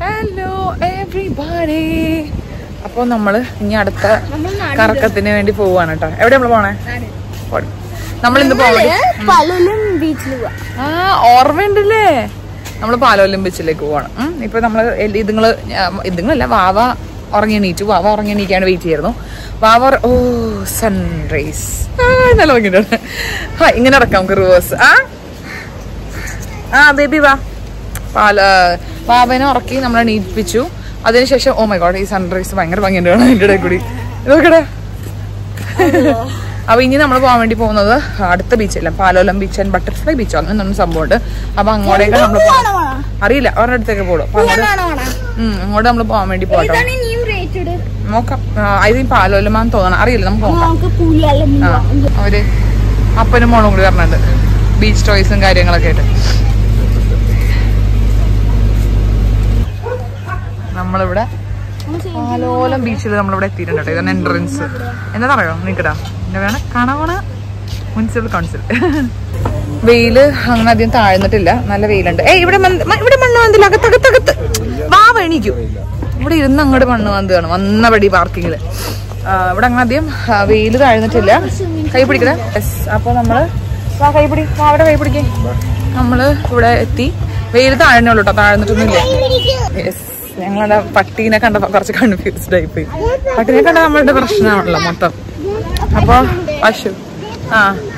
Hello everybody അപ്പോൾ നമ്മൾ ഇനി അടുത്ത കറക്കത്തിന് വേണ്ടി പോവാണ് കേട്ടോ എവിടെ നമ്മൾ പോണേ നമ്മൾ ഇന്ന് പോകണേ പലരും ബീച്ചിൽ പോവാ ആ ഓർമ്മയുണ്ടല്ലേ നമ്മൾ പാലോലം ബീച്ചിലേക്ക് പോവാണ് ഉം. ഇപ്പൊ നമ്മള് എൽ- ഇതുങ്ങള് ഞാ- ഇതുങ്ങളല്ല വാവ ഉറങ്ങി എണീറ്റു വാവ ഉറങ്ങി എണീക്കാണ് വെയിറ്റ് ചെയ്യായിരുന്നു വാവ ഉറ- ഓ സൺറൈസ് നല്ല ഭംഗിയുണ്ട് ആ ഇങ്ങനെ ഇറക്കാം നമുക്ക് റിവേഴ്സ് ആ ആ ബേബി വാ പാല വാവനെ ഉറക്കി നമ്മൾ എണീപ്പിച്ചു അതിനുശേഷം ഓ മൈ ഗോഡ് ഈ സൺറൈസ് ഭയങ്കര ഭംഗിയുണ്ട് കാണാൻ എൻ്റെ ഇടയിൽ കൂടി ഇതൊക്കെ അപ്പൊ ഇനി നമ്മൾ പോകാൻ വേണ്ടി പോകുന്നത് അടുത്ത ബീച്ചല്ല പാലോലം ബീച്ച് ആൻഡ് ബട്ടർഫ്ലൈ ബീച്ചോ അങ്ങനെ ഒന്നും സംഭവമുണ്ട് അപ്പൊ അങ്ങോട്ടേക്ക് നമ്മൾ അറിയില്ല അവരുടെ അടുത്തേക്ക് പോകും അപ്പൊ അങ്ങോട്ട് ഉം, അങ്ങോട്ട് നമ്മൾ പോകാൻ വേണ്ടി പോകട്ടോ ഇതാണ് ന്യൂ റേറ്റഡ് നോക്കാം ഇത് പാലോലമാന്ന് തോന്നണം അറിയില്ല നമുക്ക് നോക്കാം നമുക്ക് പുലിയെല്ലാം ആ അവര് അപ്പനും മോളും കൂടി പറഞ്ഞിട്ടുണ്ട് ബീച്ച് ടോയ്സും കാര്യങ്ങളൊക്കെ ആയിട്ട് നമ്മളിവിടെ പാലോലം ബീച്ചിൽ നമ്മളിവിടെ എത്തിയിട്ടുണ്ട് കേട്ടോ ഇതാണ് എൻട്രൻസ് എന്താ പറയോ നിക്കടാ എന്റെ വേണം കാണാണ് മുനിസിപ്പൽ കൗൺസിൽ വെയില് അങ്ങനെ അധികം താഴ്ന്നിട്ടില്ല നല്ല വെയിലുണ്ട് ഏയ് ഇവിടെ മന്ത്- മ- ഇവിടെ മണ്ണ് വന്നില്ല അകത്തകത്തകത്ത് വാ എണീക്കൂ ഇവിടെ ഇരുന്ന് അങ്ങോട്ട് മണ്ണ് വന്നതാണ് വന്നപടി പാർക്കിങ്ങില് ഇവിടെ അങ്ങനെ അധികം ആ, വെയില് താഴ്ന്നിട്ടില്ല കൈ പിടിക്കണേ യെസ് അപ്പൊ നമ്മള് വാ കൈ പിടി വാ അവിടെ കൈ പിടിക്കേ നമ്മള് ഇവിടെ എത്തി വെയില് താഴ്ന്നുള്ളൂ കേട്ടോ താഴ്ന്നിട്ടൊന്നുമില്ല യെസ് ഞങ്ങളുടെ പട്ടീനെ കണ്ടപ്പോ കുറച്ച് കൺഫ്യൂസ്ഡ് ആയിപ്പോയി പട്ടീനെ കണ്ട നമ്മളുടെ പ്രശ്നമാണല്ലോ മൊത്തം അപ്പൊ പശു ആ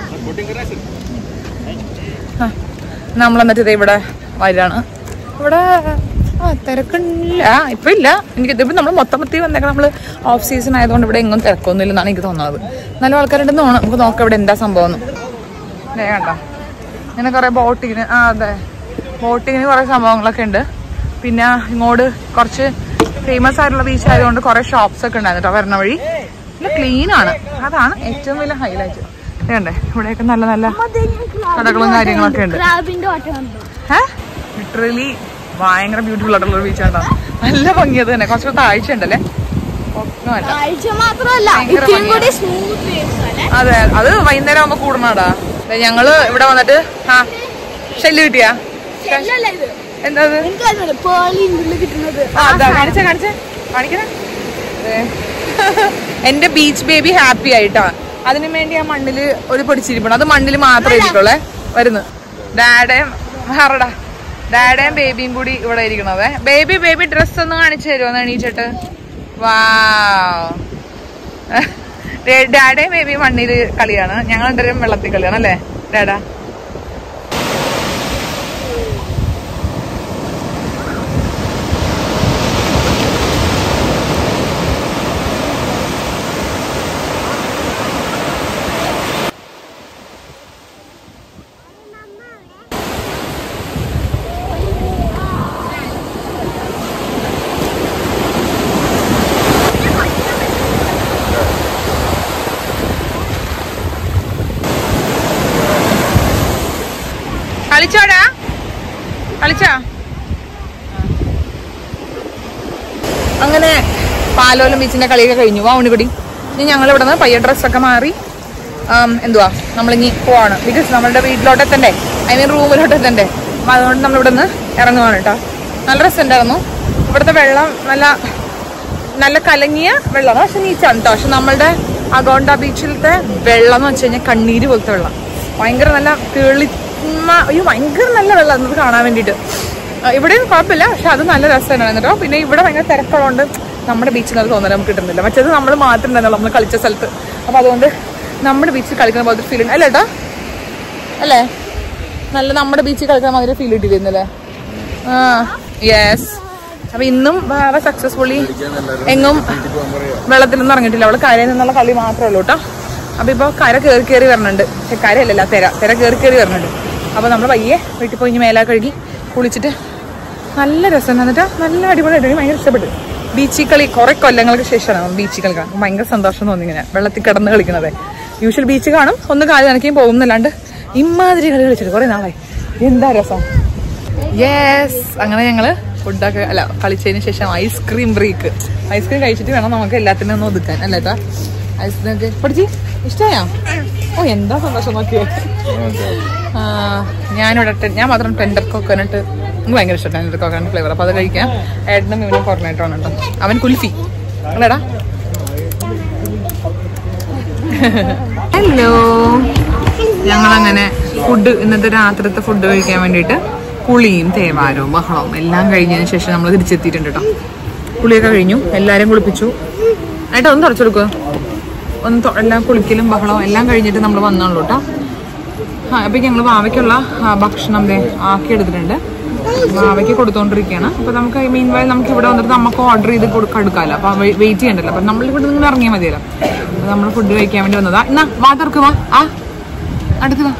ആ, നമ്മൾ എന്നിട്ട് ഇത് ഇവിടെ വരാണ് ഇവിടെ ആ തിരക്കില്ല ഇപ്പൊ ഇല്ല എനിക്ക് ഇതിപ്പോ നമ്മൾ മൊത്തത്തിൽ വന്നേക്കാം നമ്മള് ഓഫ് സീസൺ ആയതുകൊണ്ട് ഇവിടെ എങ്ങും തിരക്കൊന്നുമില്ല എന്നാണ് എനിക്ക് തോന്നുന്നത് നല്ല ആൾക്കാരുണ്ടെന്ന് തോന്നുന്നു നമുക്ക് നോക്കാം ഇവിടെ എന്താ സംഭവം എന്ന്. ദേ കണ്ടോ ഇങ്ങനെ കുറെ ബോട്ടിങ്ങിന് ആ അതെ ബോട്ടിങ്ങിന് കുറെ സംഭവങ്ങളൊക്കെ ഉണ്ട് പിന്നെ ഇങ്ങോട്ട് കുറച്ച് ഫേമസ് ആയിട്ടുള്ള ബീച്ച് ആയതുകൊണ്ട് കുറെ ഷോപ്സ് ഒക്കെ ഉണ്ടായിരുന്നു കേട്ടോ വരണ വഴി പിന്നെ ക്ലീൻ ആണ് അതാണ് ഏറ്റവും വലിയ ഹൈലൈറ്റ് വേണ്ടേ ഇവിടെയൊക്കെ നല്ല നല്ല കടകളും കാര്യങ്ങളൊക്കെ ഉണ്ട് ക്രാബിന്റെ ഓട്ടം കണ്ടു ലിറ്ററലി ഭയങ്കര ബ്യൂട്ടിഫുൾ ആയിട്ടുള്ള ഒരു ബീച്ച് ആട്ടോ നല്ല ഭംഗിയത് തന്നെ കുറച്ച് താഴ്ച ഉണ്ടല്ലേ ഒന്നുമല്ല കാഴ്ച മാത്രമല്ല ഭയങ്കര ഇത്രയും കൂടി സ്മൂത്ത് വേവ്സ് ആണ് അതെ അത് വൈകുന്നേരം ആകുമ്പോ കൂടണടാ ദേ ഞങ്ങള് ഇവിടെ വന്നിട്ട് ആ ഷെല്ല് കിട്ടിയാ അല്ലല്ല ഇത് എന്താ അത് എനിക്കറിയില്ല പേളിന്റെ ഉള്ളിൽ കിട്ടുന്നത് ആ, അതാ കാണിച്ചേ കാണിച്ചേ കാണിക്കണേ ദേ. എന്റെ ബീച്ച് ബേബി ഹാപ്പി ആയിട്ടാ അതിനു വേണ്ടി ആ മണ്ണില് ഒരു പൊടിച്ചിരിപ്പുണ്ട് അത് മണ്ണിൽ മാത്രമേ ഇരിക്കുള്ളേ വരുന്നു ഡാഡയും ആറടാ ഡാഡയും ബേബിയും കൂടി ഇവിടെ ഇരിക്കണതേ ബേബി ബേബി ഡ്രസ് ഒന്ന് കാണിച്ചു തരുമോ ഒന്ന് എണീച്ചിട്ട് വാ ഡാഡയും ബേബി മണ്ണില് കളിയാണ് ഞങ്ങൾ രണ്ടുപേരും വെള്ളത്തിൽ കളിയാണ് അല്ലേ ഡാഡാ കളിച്ചോടാ കളിച്ചോ അങ്ങനെ പാലോലം ബീച്ചിന്റെ കളിയൊക്കെ കഴിഞ്ഞു വാ ഉണ്ണിക്കുടി ഇനി ഞങ്ങൾ ഇവിടെ നിന്ന് പയ്യ ഡ്രസ്സൊക്കെ മാറി ആം, എന്തുവാ നമ്മളിങ്ങി പോവാണ് ബിക്കോസ് നമ്മളുടെ വീട്ടിലോട്ട് എത്തണ്ടേ ഐ മീൻ റൂമിലോട്ട് എത്തണ്ടേ അപ്പൊ അതുകൊണ്ട് നമ്മൾ ഇവിടെ നിന്ന് ഇറങ്ങുവാണ് കേട്ടോ നല്ല രസമുണ്ടായിരുന്നു ഇവിടുത്തെ വെള്ളം നല്ല നല്ല കലങ്ങിയ വെള്ളമാണ് പക്ഷെ നീച്ചാണ് കേട്ടോ പക്ഷെ നമ്മളുടെ അഗോണ്ട ബീച്ചിലത്തെ വെള്ളം എന്ന് വെച്ച് കഴിഞ്ഞാൽ കണ്ണീര് പോലത്തെ വെള്ളം ഭയങ്കര നല്ല തെളിമ അയ്യോ ഭയങ്കര നല്ല വെള്ളം നമുക്ക് കാണാൻ വേണ്ടിയിട്ട് ആ, ഇവിടെയും കുഴപ്പമില്ല പക്ഷെ അത് നല്ല രസമാണ് കേട്ടോ പിന്നെ ഇവിടെ ഭയങ്കര തിരക്കുള്ളതുകൊണ്ട് നമ്മുടെ ബീച്ചിൽ അത് തോന്നല നമുക്ക് കിട്ടുന്നില്ല മറ്റേത് നമ്മൾ മാത്രം തന്നെ നമ്മൾ കളിച്ച സ്ഥലത്ത് അപ്പൊ അതുകൊണ്ട് നമ്മുടെ ബീച്ചിൽ കളിക്കുന്ന പോലത്തെ ഫീൽ ഉണ്ട് അല്ലേ ഏട്ടാ അല്ലേ നല്ല നമ്മുടെ ബീച്ചിൽ കളിക്കാൻ മാതിരി ഫീൽ കിട്ടിയിരുന്നല്ലേ ആ യെസ് അപ്പൊ ഇന്നും ബാബ സക്സസ്ഫുള്ളി എങ്ങും വെള്ളത്തിൽ നിന്നും ഇറങ്ങിയിട്ടില്ല അവള് കരയിൽ നിന്നുള്ള കളി മാത്രമേ ഉള്ളൂ കേട്ടോ അപ്പൊ ഇപ്പൊ കര കയറി കയറി വരുന്നുണ്ട് പക്ഷെ കരയല്ലല്ല തെര തെര കയറി കയറി വരുന്നുണ്ട് അപ്പൊ നമ്മള് പയ്യെ വീട്ടിൽ പോയി ഇനി മേലാ കഴുകി കുളിച്ചിട്ട് നല്ല രസം എന്നിട്ട് നല്ല അടിപൊളിയായിട്ട് എനിക്ക് ഭയങ്കര ഇഷ്ടപ്പെട്ടു ബീച്ചിൽ കളി കുറെ കൊല്ലങ്ങൾക്ക് ശേഷമാണ് ബീച്ചിൽ കളി കാണാൻ ഭയങ്കര സന്തോഷം തോന്നി ഇങ്ങനെ വെള്ളത്തിൽ കിടന്ന് കളിക്കുന്നത് യൂഷ്വൽ ബീച്ച് കാണും ഒന്ന് കാല് നനക്കുകയും പോകുന്നല്ലാണ്ട് ഇമാതിരി കളി കളിച്ചിട്ട് കുറെ നാളായി എന്താ രസം യെസ് അങ്ങനെ ഞങ്ങള് ഫുഡൊക്കെ അല്ല കളിച്ചതിന് ശേഷം ഐസ്ക്രീം ബ്രേക്ക് ഐസ്ക്രീം കഴിച്ചിട്ട് വേണം നമുക്ക് എല്ലാത്തിനും ഒന്ന് ഒതുക്കാൻ അല്ലേട്ടാ ഐസ്ക്രീം ഒക്കെ പഠിച്ച് ഇഷ്ടമായോ ഓ എന്താ സന്തോഷം നോക്കിയേ ആ, ഞാനിവിടെ ടെ- ഞാൻ മാത്രം ടെൻഡർ കോക്കനട്ട് എനിക്ക് ഭയങ്കര ഇഷ്ടം ടെൻഡർ കോക്കനട്ട് ഫ്ലേവർ അപ്പോൾ അത് കഴിക്കാം ഏട്ടനും ഇവനും കോർണേറ്ററാണ് കേട്ടോ അവൻ കുൽഫി അല്ലേടാ ഹലോ ഞങ്ങളങ്ങനെ ഫുഡ് ഇന്നത്തെ രാത്രിത്തെ ഫുഡ് കഴിക്കാൻ വേണ്ടിയിട്ട് കുളിയും തേവാരവും ബഹളവും എല്ലാം കഴിഞ്ഞതിന് ശേഷം നമ്മൾ തിരിച്ചെത്തിയിട്ടുണ്ട് കേട്ടോ കുളിയൊക്കെ കഴിഞ്ഞു എല്ലാവരും കുളിപ്പിച്ചു ഏട്ടാ ഒന്ന് തുടച്ചെടുക്കുക ഒന്ന് തൊ- എല്ലാം കുളിക്കലും ബഹളവും എല്ലാം കഴിഞ്ഞിട്ട് നമ്മൾ വന്നോളൂ കേട്ടോ ആ അപ്പം ഞങ്ങൾ വാവയ്ക്കുള്ള ആ, ഭക്ഷണം ദേ ആക്കി എടുത്തിട്ടുണ്ട് വാവയ്ക്ക് കൊടുത്തോണ്ടിരിക്കുകയാണ് അപ്പൊ നമുക്ക് മീൻ വായി നമുക്ക് ഇവിടെ വന്നിട്ട് നമുക്ക് ഓർഡർ ചെയ്ത് കൊടുക്ക എടുക്കാമല്ലോ അപ്പൊ വെയിറ്റ് ചെയ്യണ്ടല്ലോ അപ്പൊ നമ്മൾ ഇവിടെ നിന്ന് ഇറങ്ങിയാൽ മതിയല്ലോ അപ്പൊ നമ്മൾ ഫുഡ് കഴിക്കാൻ വേണ്ടി വന്നതാ എന്നാ വാ തുറക്ക് വാ ആ അടുത്ത് വാ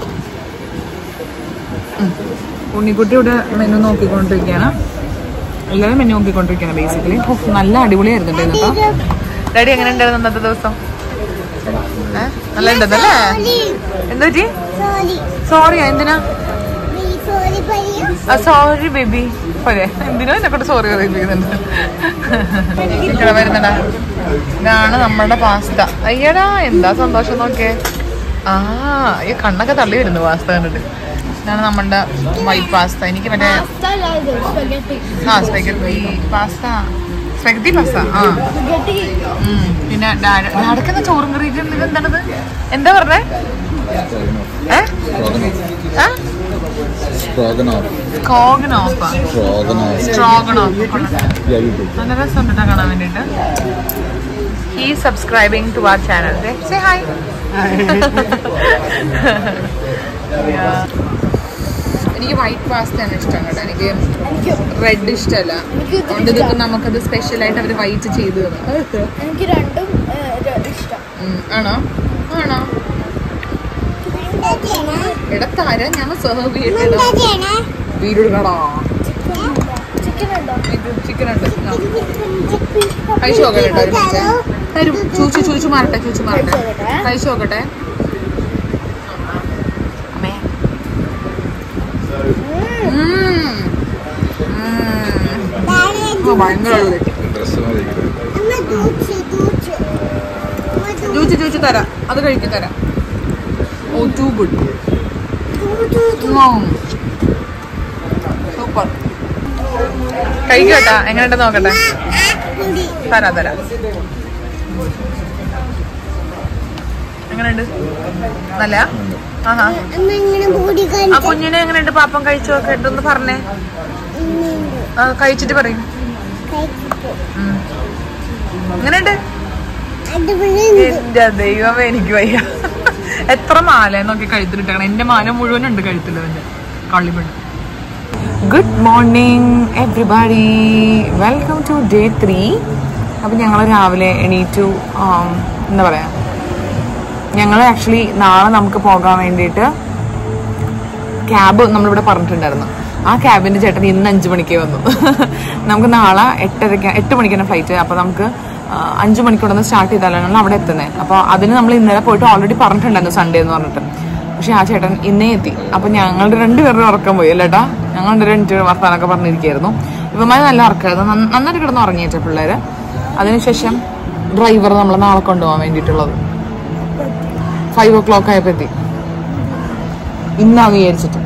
ഉം. ഉണ്ണിക്കുട്ടി ഇവിടെ മെനു നോക്കിക്കൊണ്ടിരിക്കുകയാണ് എല്ലാവരും മെനു നോക്കിക്കൊണ്ടിരിക്കുകയാണ് ബേസിക്കലി നല്ല അടിപൊളിയായിരുന്നു കേട്ടോ ഇന്നത്തെ ഡാഡി എങ്ങനെ ഉണ്ടായിരുന്നു ഇന്നത്തെ ദിവസം ഏ? നല്ല ഉണ്ടെന്നല്ലേ എന്താ പറ്റി സോറി എന്തിനാ സോറി ബേബി പോരെ എന്തിനോ എന്നെ കൊണ്ട് സോറി പറയിപ്പിക്കുന്നുണ്ട് ഇവിടെ വരുന്നടാ ഇതാണ് നമ്മുടെ പാസ്ത അയ്യടാ എന്താ സന്തോഷം നോക്കിയേ ആ ഈ കണ്ണൊക്കെ തള്ളി വരുന്നു പാസ്ത കണ്ടിട്ട് ഇതാണ് നമ്മുടെ വൈറ്റ് പാസ്ത എനിക്ക് മറ്റേ ആ സ്പെഗറ്റി പാസ്ത സ്പെഗറ്റി പാസ്ത ആ ഉം. പിന്നെ ഡാഡക്കുന്ന ചോറും കറി ഇത് എന്താണത് എന്താ പറഞ്ഞേ ഏ ആ Stroganoff. സ്കോഗനോഫാ Stroganoff. സ്ട്രോഗനോഫ് Yeah, you do. നല്ല രസം കേട്ടോ കാണാൻ വേണ്ടിട്ട് he subscribing to our channel say hi എനിക്ക് വൈറ്റ് പാസ്ത ആണ് ഇഷ്ടം കേട്ടോ എനിക്ക് റെഡ് ഇഷ്ടമല്ല അതുകൊണ്ട് ഇതിപ്പോ നമുക്കത് സ്പെഷ്യൽ ആയിട്ട് അവർ വൈറ്റ് ചെയ്തു തന്നു എനിക്ക് രണ്ടും ഇഷ്ടം ഉം, ആണോ ആണോ എടാ തരാം ഞാൻ സെർവ് ചെയ്യട്ടെ വീടെടുക്കടാ ചിക്കൻ ഉണ്ടോ ചിക്കൻ ഉണ്ട് ആ. കഴിച്ചു നോക്കട്ടെ കേട്ടോ ഒരു മിനിറ്റ് തരും ചൂച്ചു ചൂച്ചു മാറട്ടെ ചൂച്ചു മാറട്ടെ കഴിച്ചു നോക്കട്ടെ. കഴിച്ചു നോക്കട്ടെ അമ്മേ ഉം. ഉം. ഓ, ഭയങ്കര അടിപൊളി. Dress ചൂച്ചു ചൂച്ചു തരാം അത് കഴിക്കും തരാം ഓ ടു ഗുഡ് സൂപ്പർ കഴിക്കട്ടാ എങ്ങനെയുണ്ടെന്ന് നോക്കട്ടെ തരാം തരാം എങ്ങനെയുണ്ട് നല്ല ആഹാ ആ കുഞ്ഞിനെ എങ്ങനെയുണ്ട് പാപ്പം കഴിച്ചു നോക്കട്ടെ ഒന്ന് പറഞ്ഞേ ആ കഴിച്ചിട്ട് പറയും ഉം. എങ്ങനെയുണ്ട് എന്റെ ദൈവമേ എനിക്ക് വയ്യ എത്ര മാല നോക്കി കഴുത്തിലിട്ടണം എന്റെ മാല മുഴുവനുണ്ട് കഴുത്തിൽ അവന്റെ കള്ളിപ്പെട്ട് good morning everybody welcome to day three അപ്പം ഞങ്ങൾ രാവിലെ എണീറ്റു ആം, എന്താ പറയാ ഞങ്ങൾ ആക്ച്വലി നാളെ നമുക്ക് പോകാൻ വേണ്ടിയിട്ട് ക്യാബ് നമ്മളിവിടെ പറഞ്ഞിട്ടുണ്ടായിരുന്നു ആ ക്യാബിന്റെ ചേട്ടൻ ഇന്ന് അഞ്ചു മണിക്ക് വന്നു നമുക്ക് നാളെ എട്ടരയ്ക്ക് എട്ട് മണിക്കാണ് ഫ്ലൈറ്റ് അപ്പോൾ നമുക്ക് ആ, അഞ്ചു മണിക്കൂടെ സ്റ്റാർട്ട് ചെയ്താലാണ് അവിടെ എത്തുന്നത് അപ്പോൾ അതിന് നമ്മൾ ഇന്നലെ പോയിട്ട് ഓൾറെഡി പറഞ്ഞിട്ടുണ്ടായിരുന്നു സൺഡേ എന്ന് പറഞ്ഞിട്ട് പക്ഷെ ആ ചേട്ടൻ ഇന്നേ എത്തി അപ്പോൾ ഞങ്ങളുടെ രണ്ടുപേരുടെ ഉറക്കം പോയി അല്ലേട്ടാ ഞങ്ങളുടെ രണ്ട് വർത്താനൊക്കെ പറഞ്ഞിരിക്കുകയായിരുന്നു ഇവന്മാർ നല്ല ഉറക്കമായിരുന്നു നന്ന- നന്നായിട്ട് കിടന്ന് ഉറങ്ങിയേറ്റ പിള്ളേര് അതിനുശേഷം ഡ്രൈവർ നമ്മളെ നാളെ കൊണ്ടുപോകാൻ വേണ്ടിയിട്ടുള്ളത് ഫൈവ് ഓ ക്ലോക്ക് ആയപ്പോൾ എത്തി ഇന്നാന്ന് വിചാരിച്ചിട്ട്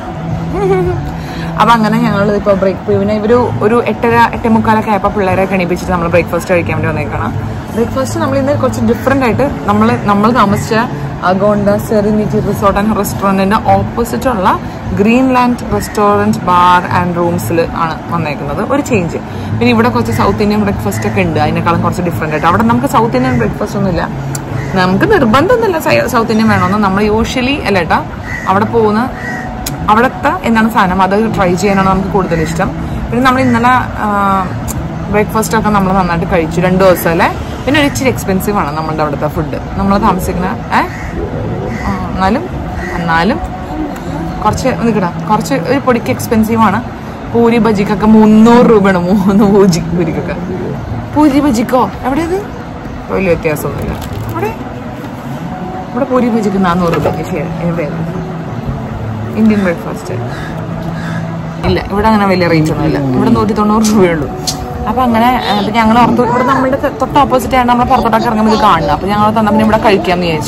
അപ്പൊ അങ്ങനെ ഞങ്ങൾ ഇപ്പൊ ബ്രേക്ക് പിന്നെ ഇവര് ഒരു എട്ടര എട്ടേ മുക്കാലൊക്കെ ആയപ്പോൾ പിള്ളേരെ കണിപ്പിച്ചിട്ട് നമ്മൾ ബ്രേക്ക്ഫാസ്റ്റ് കഴിക്കാൻ വേണ്ടി വന്നേക്കണം ബ്രേക്ക്ഫാസ്റ്റ് നമ്മൾ ഇന്ന് കുറച്ച് ഡിഫറെന്റ് ആയിട്ട് നമ്മൾ നമ്മൾ താമസിച്ച ഗോണ്ട സെറിനിറ്റി റിസോർട്ട് ആൻഡ് റെസ്റ്റോറൻറ്റിന്റെ ഓപ്പോസിറ്റ് ഉള്ള ഗ്രീൻലാൻഡ് റെസ്റ്റോറൻറ്റ് ബാർ ആൻഡ് റൂംസിൽ ആണ് വന്നേക്കുന്നത് ഒരു ചേഞ്ച് പിന്നെ ഇവിടെ കുറച്ച് സൗത്ത് ഇന്ത്യൻ ബ്രേക്ക്ഫാസ്റ്റ് ഒക്കെ ഉണ്ട് അതിനേക്കാളും കുറച്ച് ഡിഫറെന്റ് ആയിട്ട് അവിടെ നമുക്ക് സൗത്ത് ഇന്ത്യൻ ബ്രേക്ക്ഫാസ്റ്റ് ഒന്നുമില്ല നമുക്ക് നിർബന്ധമൊന്നുമില്ല സൈ- സൗത്ത് ഇന്ത്യൻ വേണമെന്ന് നമ്മൾ യൂഷ്വലി അല്ല കേട്ടോ അവിടെ പോകുന്ന അവിടുത്തെ എന്താണ് സാധനം അത് ട്രൈ ചെയ്യാനാണ് നമുക്ക് കൂടുതൽ ഇഷ്ടം പിന്നെ നമ്മൾ ഇന്നലെ ബ്രേക്ക്ഫാസ്റ്റ് ഒക്കെ നമ്മൾ നന്നായിട്ട് കഴിച്ചു രണ്ട് ദിവസം അല്ലേ പിന്നെ ഒരു ഇച്ചിരി എക്സ്പെൻസീവ് ആണ് നമ്മളുടെ അവിടുത്തെ ഫുഡ് നമ്മൾ താമസിക്കുന്ന ഏ ആ, എന്നാലും എന്നാലും കുറച്ച് നിൽക്കടാ കുറച്ച് ഒരു പൊടിക്ക് എക്സ്പെൻസീവ് ആണ് പൂരി ബജിക്കൊക്കെ മുന്നൂറ് രൂപയാണ് മൂന്ന് പൂജി പൂരിക്കൊക്കെ പൂരി ബജിക്കോ എവിടെയത് വലിയ വ്യത്യാസമൊന്നുമില്ല അവിടെ ഇവിടെ പൂരി ബജിക്ക് നാനൂറ് രൂപയ്ക്ക് ശരി എവിടെയാണ് ഇന്ത്യൻ ബ്രേക്ക്ഫാസ്റ്റ് ഇല്ല ഇവിടെ അങ്ങനെ വലിയ റേറ്റ് ഒന്നും ഇല്ല ഇവിടെ നൂറ്റി തൊണ്ണൂറ് രൂപയേ ഉള്ളൂ അപ്പൊ അങ്ങനെ അപ്പൊ ഞങ്ങൾ ഓർത്തു ഇവിടെ നമ്മളുടെ ത- തൊട്ട് ഓപ്പോസിറ്റ് ആണ് നമ്മൾ പുറത്തോട്ടൊക്കെ ഇറങ്ങുമ്പോൾ ഇത് കാണുന്നത് അപ്പൊ ഞങ്ങൾ തന്നെ പിന്നെ ഇവിടെ കഴിക്കാമെന്ന് വിചാരിച്ചു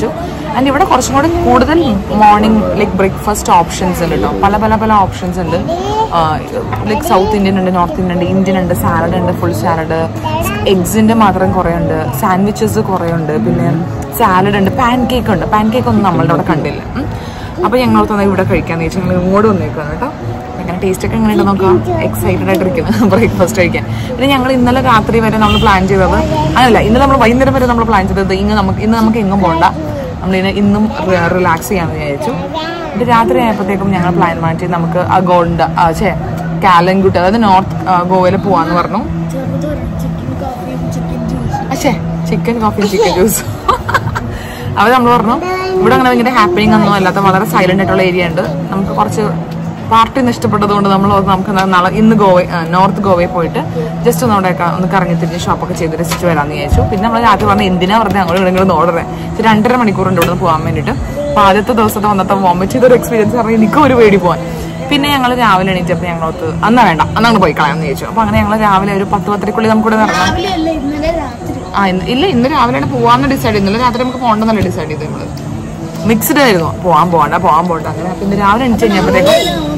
ആൻഡ് ഇവിടെ കുറച്ചും കൂടി കൂടുതൽ മോർണിംഗ് ലൈക്ക് ബ്രേക്ക്ഫാസ്റ്റ് ഓപ്ഷൻസ് ഉണ്ട് കേട്ടോ പല പല പല ഓപ്ഷൻസ് ഉണ്ട് ലൈക്ക് സൗത്ത് ഇന്ത്യൻ ഉണ്ട് നോർത്ത് ഇന്ത്യൻ ഉണ്ട് ഇന്ത്യൻ ഉണ്ട് സാലഡ് ഉണ്ട് ഫുൾ സാലഡ് എഗ്സിന്റെ മാത്രം കുറേ ഉണ്ട് സാൻഡ്വിച്ചസ് കുറേ ഉണ്ട് പിന്നെ സാലഡ് ഉണ്ട് പാൻ കേക്ക് ഉണ്ട് പാൻ കേക്ക് ഒന്നും നമ്മളുടെ അവിടെ കണ്ടില്ല ഉം. അപ്പൊ ഞങ്ങൾ തന്നെ ഇവിടെ കഴിക്കാന്ന് വെച്ചാൽ ഞങ്ങൾ ഇങ്ങോട്ട് വന്നേക്കാണ് കേട്ടോ എങ്ങനെ ടേസ്റ്റ് ഒക്കെ എങ്ങനെയുണ്ട് നോക്കാം എക്സൈറ്റഡ് ആയിട്ടിരിക്കുന്നു ബ്രേക്ക്ഫാസ്റ്റ് കഴിക്കാൻ പിന്നെ ഞങ്ങൾ ഇന്നലെ രാത്രി വരെ നമ്മൾ പ്ലാൻ ചെയ്തത് അങ്ങനല്ല ഇന്നലെ നമ്മൾ വൈകുന്നേരം വരെ നമ്മൾ പ്ലാൻ ചെയ്തത് ഇന്ന് നമുക്ക് ഇന്ന് നമുക്ക് എങ്ങും പോകണ്ട നമ്മൾ ഇന്ന് ഇന്നും റിലാക്സ് ചെയ്യാമെന്ന് വിചാരിച്ചു ഇത് രാത്രി ആയപ്പോഴത്തേക്കും ഞങ്ങൾ പ്ലാൻ മാറ്റി നമുക്ക് ആ ഗോൾഡ് ചേ കാലൻകുട്ടി അതായത് നോർത്ത് ഗോവയിൽ പോവാന്ന് പറഞ്ഞു ചെറുതൊരു ചിക്കൻ കോഫിയും ചിക്കൻ ജ്യൂസും അച്ഛേ ചിക്കൻ കോഫി ചിക്കൻ ജ്യൂസ് അവ നമ്മൾ പറഞ്ഞു ഇവിടെ അങ്ങനെ ഭയങ്കര ഹാപ്പനിങ് ഒന്നും അല്ലാത്ത വളരെ സൈലന്റ് ആയിട്ടുള്ള ഏരിയ ഉണ്ട് നമുക്ക് കുറച്ച് പാർട്ടി ഒന്ന് ഇഷ്ടപ്പെട്ടത് കൊണ്ട് നമ്മൾ ഓർത്തു നമുക്ക് എന്നാ നാളെ ഇന്ന് ഗോവ നോർത്ത് ഗോവയിൽ പോയിട്ട് ജസ്റ്റ് ഒന്ന് അവിടെയൊക്കെ ഒന്ന് കറങ്ങി തിരിഞ്ഞ് ഷോപ്പൊക്കെ ചെയ്ത് രസിച്ച് വരാമെന്ന് വിചാരിച്ചു പിന്നെ നമ്മൾ രാത്രി പറഞ്ഞ എന്തിനാ വെറുതെ അങ്ങോട്ട് ഇങ്ങോട്ട് ഓർഡറേ രണ്ടര മണിക്കൂറുണ്ട് ഇവിടെ നിന്ന് പോകാൻ വേണ്ടിയിട്ട് അപ്പോൾ ആദ്യത്തെ ദിവസത്തെ വന്നത്തെ വോമിറ്റ് ചെയ്തൊരു എക്സ്പീരിയൻസ് പറഞ്ഞാൽ എനിക്കും ഒരു പേടി പോകാൻ പിന്നെ ഞങ്ങൾ രാവിലെ എണീറ്റപ്പോൾ ഞങ്ങളോത്ത് അന്നാ വേണ്ട അന്നങ്ങ് പോയി കളയാമെന്ന് ചോദിച്ചു അപ്പോൾ അങ്ങനെ ഞങ്ങൾ രാവിലെ ഒരു പത്ത് പത്തരക്കുള്ളിൽ നമുക്കിവിടെ നിന്ന് ഇറങ്ങാം രാവിലെ അല്ല ഇന്നലെ രാത്രി ആ ഇന്ന് ഇല്ല ഇന്ന് രാവിലെയാണ് പോവാന്ന് ഡിസൈഡ് ചെയ്തു ഇന്നലെ രാത്രി നമുക്ക് പോകണ്ടെന്നല്ല ഡിസൈഡ് ചെയ്തു നമ്മള് മിക്സ്ഡ് ആയിരുന്നു പോവാൻ പോകണ്ട പോവാൻ പോകണ്ട അങ്ങനെ അപ്പൊ ഇന്ന് രാവിലെ എണിച്ച് കഴിഞ്ഞപ്പോഴത്തേക്കും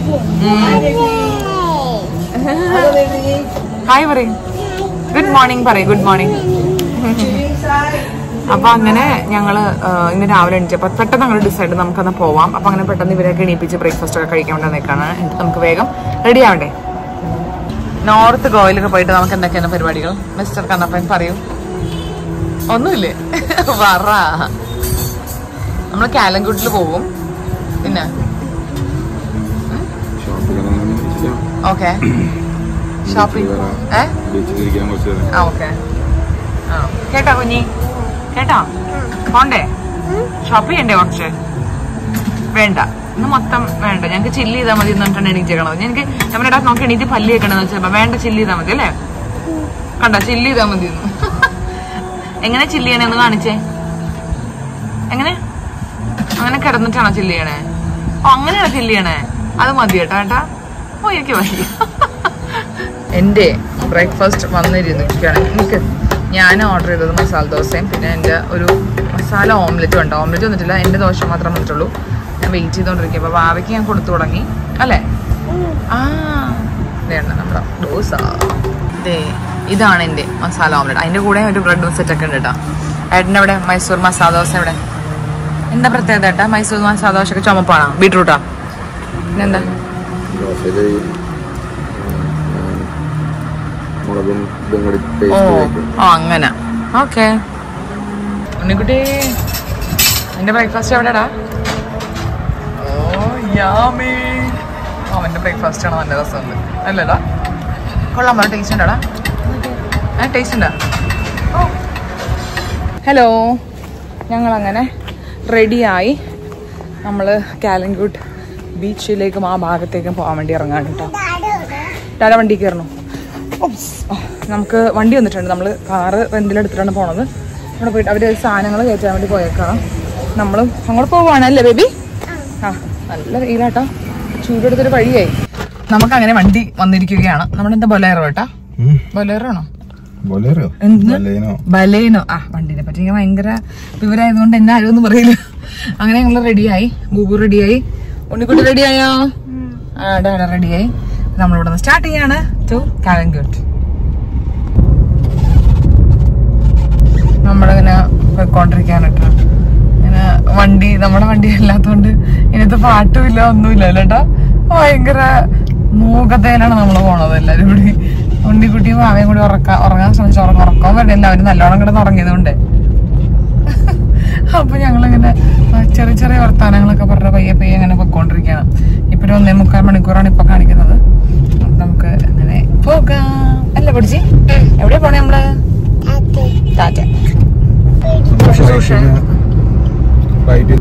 ഹായ് പറയും ഗുഡ് മോർണിംഗ് പറയും ഗുഡ് മോർണിംഗ് അപ്പൊ അങ്ങനെ ഞങ്ങള് ആ, ഇന്ന് രാവിലെ എണീച്ചപ്പോ പെട്ടെന്ന് ഞങ്ങൾ ഡിസൈഡ് നമുക്കന്ന് പോവാം അപ്പൊ അങ്ങനെ പെട്ടെന്ന് ഇവരെയൊക്കെ എണീപ്പിച്ച് ബ്രേക്ക്ഫാസ്റ്റ് ഒക്കെ കഴിക്കാൻ വേണ്ടി നിൽക്കാണ് എന്നിട്ട് നമുക്ക് വേഗം റെഡി ആവണ്ടേ നോർത്ത് ഗോവയിലൊക്കെ പോയിട്ട് നമുക്ക് എന്തൊക്കെയാണ് പരിപാടികൾ മിസ്റ്റർ കണ്ണപ്പൻ പറയൂ ഒന്നുമില്ലേ പറ നമ്മൾ കാലൻകുട്ടിൽ പോകും പിന്നെ ഓക്കെ ഷോപ്പിംഗ് ഏ ബീച്ചിലിരിക്കാൻ കുറച്ച് നേരം ആ ഓക്കെ ആ കേട്ടോ കുഞ്ഞി കേട്ടോ പോണ്ടേ ഷോപ്പ് ചെയ്യണ്ടേ കുറച്ച് വേണ്ട ഇന്ന് മൊത്തം വേണ്ട ഞങ്ങൾക്ക് ചില്ല് ചെയ്താൽ മതി എന്ന് പറഞ്ഞിട്ടാണ് എണീച്ചേക്കണത് എനിക്ക് നമ്മുടെ ഇടാ നോക്കി എണീറ്റ് പല്ല് കേൾക്കണമെന്ന് വെച്ചാൽ വേണ്ട ചില്ല് ചെയ്താൽ മതി അല്ലേ കണ്ട ചില്ല് ചെയ്താൽ മതി എന്ന് എങ്ങനെ ചില്ല് ചെയ്യണേ ഒന്ന് കാണിച്ചേ എങ്ങനെ അങ്ങനെ കിടന്നിട്ടാണോ ചില്ല് ചെയ്യണേ ഓ അങ്ങനെയാണോ ചില്ല് ചെയ്യണേ അത് മതി കേട്ടോ ഏട്ടാ ഓ എനിക്ക് മതി എൻ്റെ ബ്രേക്ക്ഫാസ്റ്റ് വന്നിരിക്കുകയാണ് എനിക്ക് ഞാൻ ഓർഡർ ചെയ്തത് മസാല ദോശയും പിന്നെ എൻ്റെ ഒരു മസാല ഓംലെറ്റും ഉണ്ട് ഓംലെറ്റ് വന്നിട്ടില്ല എൻ്റെ ദോശ മാത്രം വന്നിട്ടുള്ളൂ ഞാൻ വെയിറ്റ് ചെയ്തുകൊണ്ടിരിക്കുക അപ്പോൾ ഭാവിക്ക് ഞാൻ കൊടുത്തു തുടങ്ങി അല്ലേ ആ വേണ്ട നമ്മുടെ ദോശ ദേ ഇതാണ് എൻ്റെ മസാല ഓംലെറ്റ് അതിൻ്റെ കൂടെ ഒരു ബ്രെഡും സെറ്റൊക്കെ ഉണ്ട് കേട്ടോ ഏട്ടൻ്റെ അവിടെ മൈസൂർ മസാല ദോശ എവിടെ എന്താ പ്രത്യേകത ഏട്ടാ മൈസൂർ മസാല ദോശയൊക്കെ ചുമപ്പാണോ ബീട്രൂട്ടാ പിന്നെന്താ ദോശയില് ഈ, ഉം, മുളകും ഇതും കൂടി ഓ പേസ്റ്റ് വെക്കും ഓ അങ്ങനെ ഓക്കെ ഉണ്ണിക്കുട്ടി നിന്റെ ബ്രേക്ക്ഫാസ്റ്റ് എവിടെടാ ഓ യാമി അവന്റെ ബ്രേക്ക്ഫാസ്റ്റ് ആണ് നല്ല രസമുണ്ട് അല്ലേടാ കൊള്ളാൻ പറ ടേസ്റ്റ് ഉണ്ടോടാ ഏ ടേസ്റ്റ് ഉണ്ടോ ഹലോ ഞങ്ങൾ അങ്ങനെ റെഡിയായി നമ്മൾ കാലൻകുട്ട് ബീച്ചിലേക്കും ആ ഭാഗത്തേക്കും പോകാൻ വേണ്ടി ഇറങ്ങാണ് കേട്ടോ ടാറ്റ വണ്ടി കയറണോ ഓപ്സ്. ആ, നമുക്ക് വണ്ടി വന്നിട്ടുണ്ട് നമ്മൾ കാറ് റെന്റിലെടുത്തിട്ടാണ് പോണത് അവിടെ പോയിട്ട് അവർ സാധനങ്ങൾ കയറ്റാൻ വേണ്ടി പോയേക്കണം നമ്മളും അങ്ങോട്ട് പോവാണ് അല്ലേ ബേബി ആ നല്ല വെയിലാട്ടോ ചൂടെടുത്തൊരു വഴിയായി നമുക്ക് അങ്ങനെ വണ്ടി വന്നിരിക്കുകയാണ് നമ്മുടെ എന്താ ബൊലേറോ കേട്ടാ ബൊലേറോ ആണോ ബൊലേറോ എന്ത്? ബലേനോ ബലേനോ ആ വണ്ടിനെ പറ്റി എനിക്ക് ഭയങ്കര വിവരമായതുകൊണ്ട് എന്നെ ആരും ഒന്നും പറയില്ല അങ്ങനെ ഞങ്ങൾ റെഡിയായി ഗൂഗിൾ റെഡിയായി ഉണ്ണിക്കുട്ടി റെഡിയായോ ആ ഡാഡ റെഡിയായി നമ്മളിവിടെ നിന്ന് സ്റ്റാർട്ട് ചെയ്യാണ് ടു കാലൻഗുട്ട് നമ്മളിങ്ങനെ പോയിക്കൊണ്ടിരിക്കാനട്ടോ ഇങ്ങനെ വണ്ടി നമ്മുടെ വണ്ടി അല്ലാത്തോണ്ട് ഇതിനകത്ത് പാട്ടുമില്ല ഒന്നുമില്ല അല്ലേട്ടാ ഭയങ്കര മൂകതയിലാണ് നമ്മൾ പോണത് എല്ലാരും കൂടി ഉണ്ണിക്കുട്ടിയും മാവയും കൂടി ഉറക്കാൻ ഉറങ്ങാൻ ശ്രമിച്ചു ഉറക്കം ഉറക്കം വരണില്ല അവര് നല്ലോണം കിടന്ന് ഉറങ്ങിയതുകൊണ്ട് അപ്പൊ ഞങ്ങളിങ്ങനെ ചെറിയ ചെറിയ വർത്താനങ്ങളൊക്കെ പറഞ്ഞ പയ്യെ പയ്യെ അങ്ങനെ പൊയ്ക്കൊണ്ടിരിക്കുകയാണ് ഇപ്പൊ ഒരു ഒന്നേ മുക്കാൽ മണിക്കൂറാണ് ഇപ്പൊ കാണിക്കുന്നത് അപ്പൊ നമുക്ക് അങ്ങനെ പോകാം അല്ല പൊടിച്ചി എവിടെ പോണേ നമ്മള് ടാറ്റ റൈറ്റ്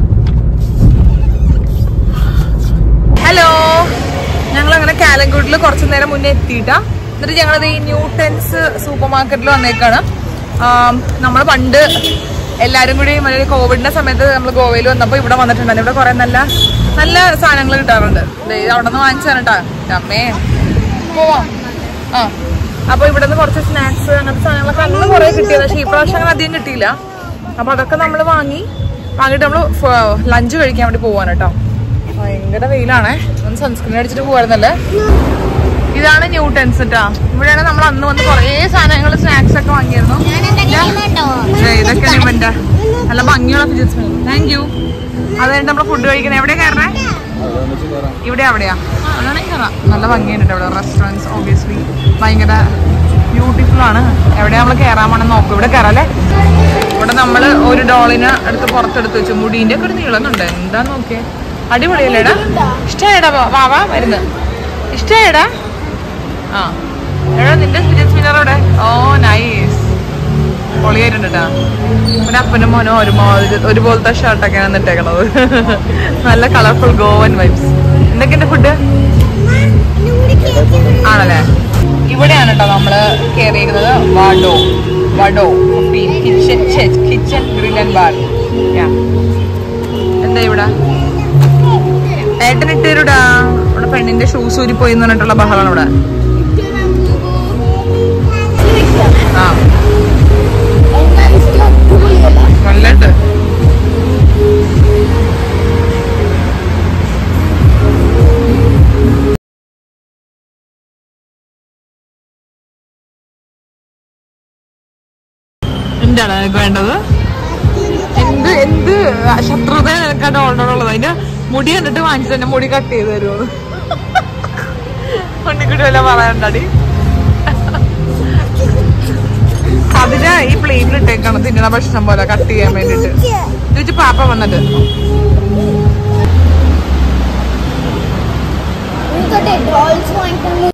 ഹലോ ഞങ്ങൾ അങ്ങനെ കാലൻകൂട്ടിൽ കുറച്ചു നേരം മുന്നേ എത്തിയിട്ടാ എന്നിട്ട് ഞങ്ങളത് ഈ ന്യൂട്ടൻസ് സൂപ്പർ മാർക്കറ്റിൽ വന്നേക്കാണ് നമ്മൾ പണ്ട് എല്ലാരും കൂടി മറ്റേ കോവിഡിന്റെ സമയത്ത് നമ്മൾ ഗോവയിൽ വന്നപ്പോൾ ഇവിടെ വന്നിട്ടുണ്ടായിരുന്നു ഇവിടെ കുറെ നല്ല നല്ല സാധനങ്ങൾ കിട്ടാറുണ്ട് ദേ ഇത് അവിടെ നിന്ന് വാങ്ങിച്ചാണ് കേട്ടാ അമ്മേ പോവാം ആ അപ്പൊ ഇവിടെ നിന്ന് കുറച്ച് സ്നാക്സ് അങ്ങനത്തെ സാധനങ്ങളൊക്കെ അന്ന് കുറെ കിട്ടിയത് പക്ഷേ ഈ പ്രാവശ്യം അങ്ങനെ അധികം കിട്ടിയില്ല അപ്പൊ അതൊക്കെ നമ്മൾ വാങ്ങി വാങ്ങിയിട്ട് നമ്മള് ലഞ്ച് കഴിക്കാൻ വേണ്ടി പോവാണ് കേട്ടോ ഭയങ്കര വെയിലാണേ ഒന്ന് സൺസ്ക്രീൻ അടിച്ചിട്ട് പോവായിരുന്നല്ലേ ഇതാണ് ന്യൂട്ടൻസ് കേട്ടോ ഇവിടെയാണ് നമ്മൾ അന്ന് വന്ന് കുറേ സാധനങ്ങൾ സ്നാക്സ് ഒക്കെ വാങ്ങിയിരുന്നു ദേ, ഇതൊക്കെയാണ് ഇവന്റെ നല്ല ഭംഗിയുള്ള ഫിജിറ്റ്സ് താങ്ക് യു അത് കഴിഞ്ഞിട്ട് നമ്മള് ഫുഡ് കഴിക്കുന്നത് എവിടെ കയറണേ ഇവിടെ അവിടെയാ അതാണെങ്കിൽ കയറാം നല്ല ഭംഗിയുണ്ട് ഇവിടെ റെസ്റ്റോറൻറ്റ്സ് ഓബിയസ്ലി ഭയങ്കര ബ്യൂട്ടിഫുൾ ആണ് എവിടെ നമ്മൾ കയറാൻ വേണം നോക്കും ഇവിടെ കയറാല്ലേ ഇവിടെ നമ്മള് ഒരു ഡോളിന് അടുത്ത് പുറത്തെടുത്ത് വെച്ചു മുടീന്റെ ഒക്കെ ഒരു നീളന്നുണ്ട് എന്താ നോക്കിയേ അടിപൊളിയല്ലേടാ ഇഷ്ടമായടാ വാ വാ വരുന്നു ഇഷ്ടമായടാ ആ എടാ നിന്റെ ഫിജിറ്റ് സ്പിന്നർ ഇവിടെ ഓ നൈസ് പൊളിയായിട്ടുണ്ട് കേട്ടാ ഒരു അപ്പനും മോനും ഒരുമാതിരി ഒരുപോലത്തെ ഷർട്ടൊക്കെയാണ് ഇട്ടേക്കണത് നല്ല കളർഫുൾ ഗോവൻ വൈബ്സ് എന്തൊക്കെയുണ്ട് ഫുഡ് ആണല്ലേ ഇവിടെയാണ് കേട്ടോ നമ്മള് കയറിയിരിക്കുന്നത് Vado Vado kitchen kitchen grill and bar എന്താ ഇവിടെ ഏട്ടൻ ഇട്ടേരുടാ ഇവിടെ പെണ്ണിന്റെ ഷൂസ് ഊരി പോയി എന്ന് പറഞ്ഞിട്ടുള്ള ബഹളാണ് ഇവിടെ ആ നല്ലുണ്ട് എന്താണ് നിനക്ക് വേണ്ടത് എന്ത് എന്ത് ശത്രുത നിനക്കാണ്ട് ഓൾറെഡുള്ളത് അതിന്റെ മുടി കണ്ടിട്ട് വാങ്ങിച്ചു തന്നെ മുടി കട്ട് ചെയ്ത് തരുമോ ഉണ്ണിക്കുട്ടി വല്ല പറയണ്ടടി അതിന് ഈ പ്ലേറ്റിൽ ഇട്ടേക്കാണ് തിന്നണ ഭക്ഷണം പോലെ കട്ട് ചെയ്യാൻ വേണ്ടിട്ട് ചോദിച്ചു പാപ്പ വന്നിട്ട് ഡോൾസ് വാങ്ങിക്കുന്നു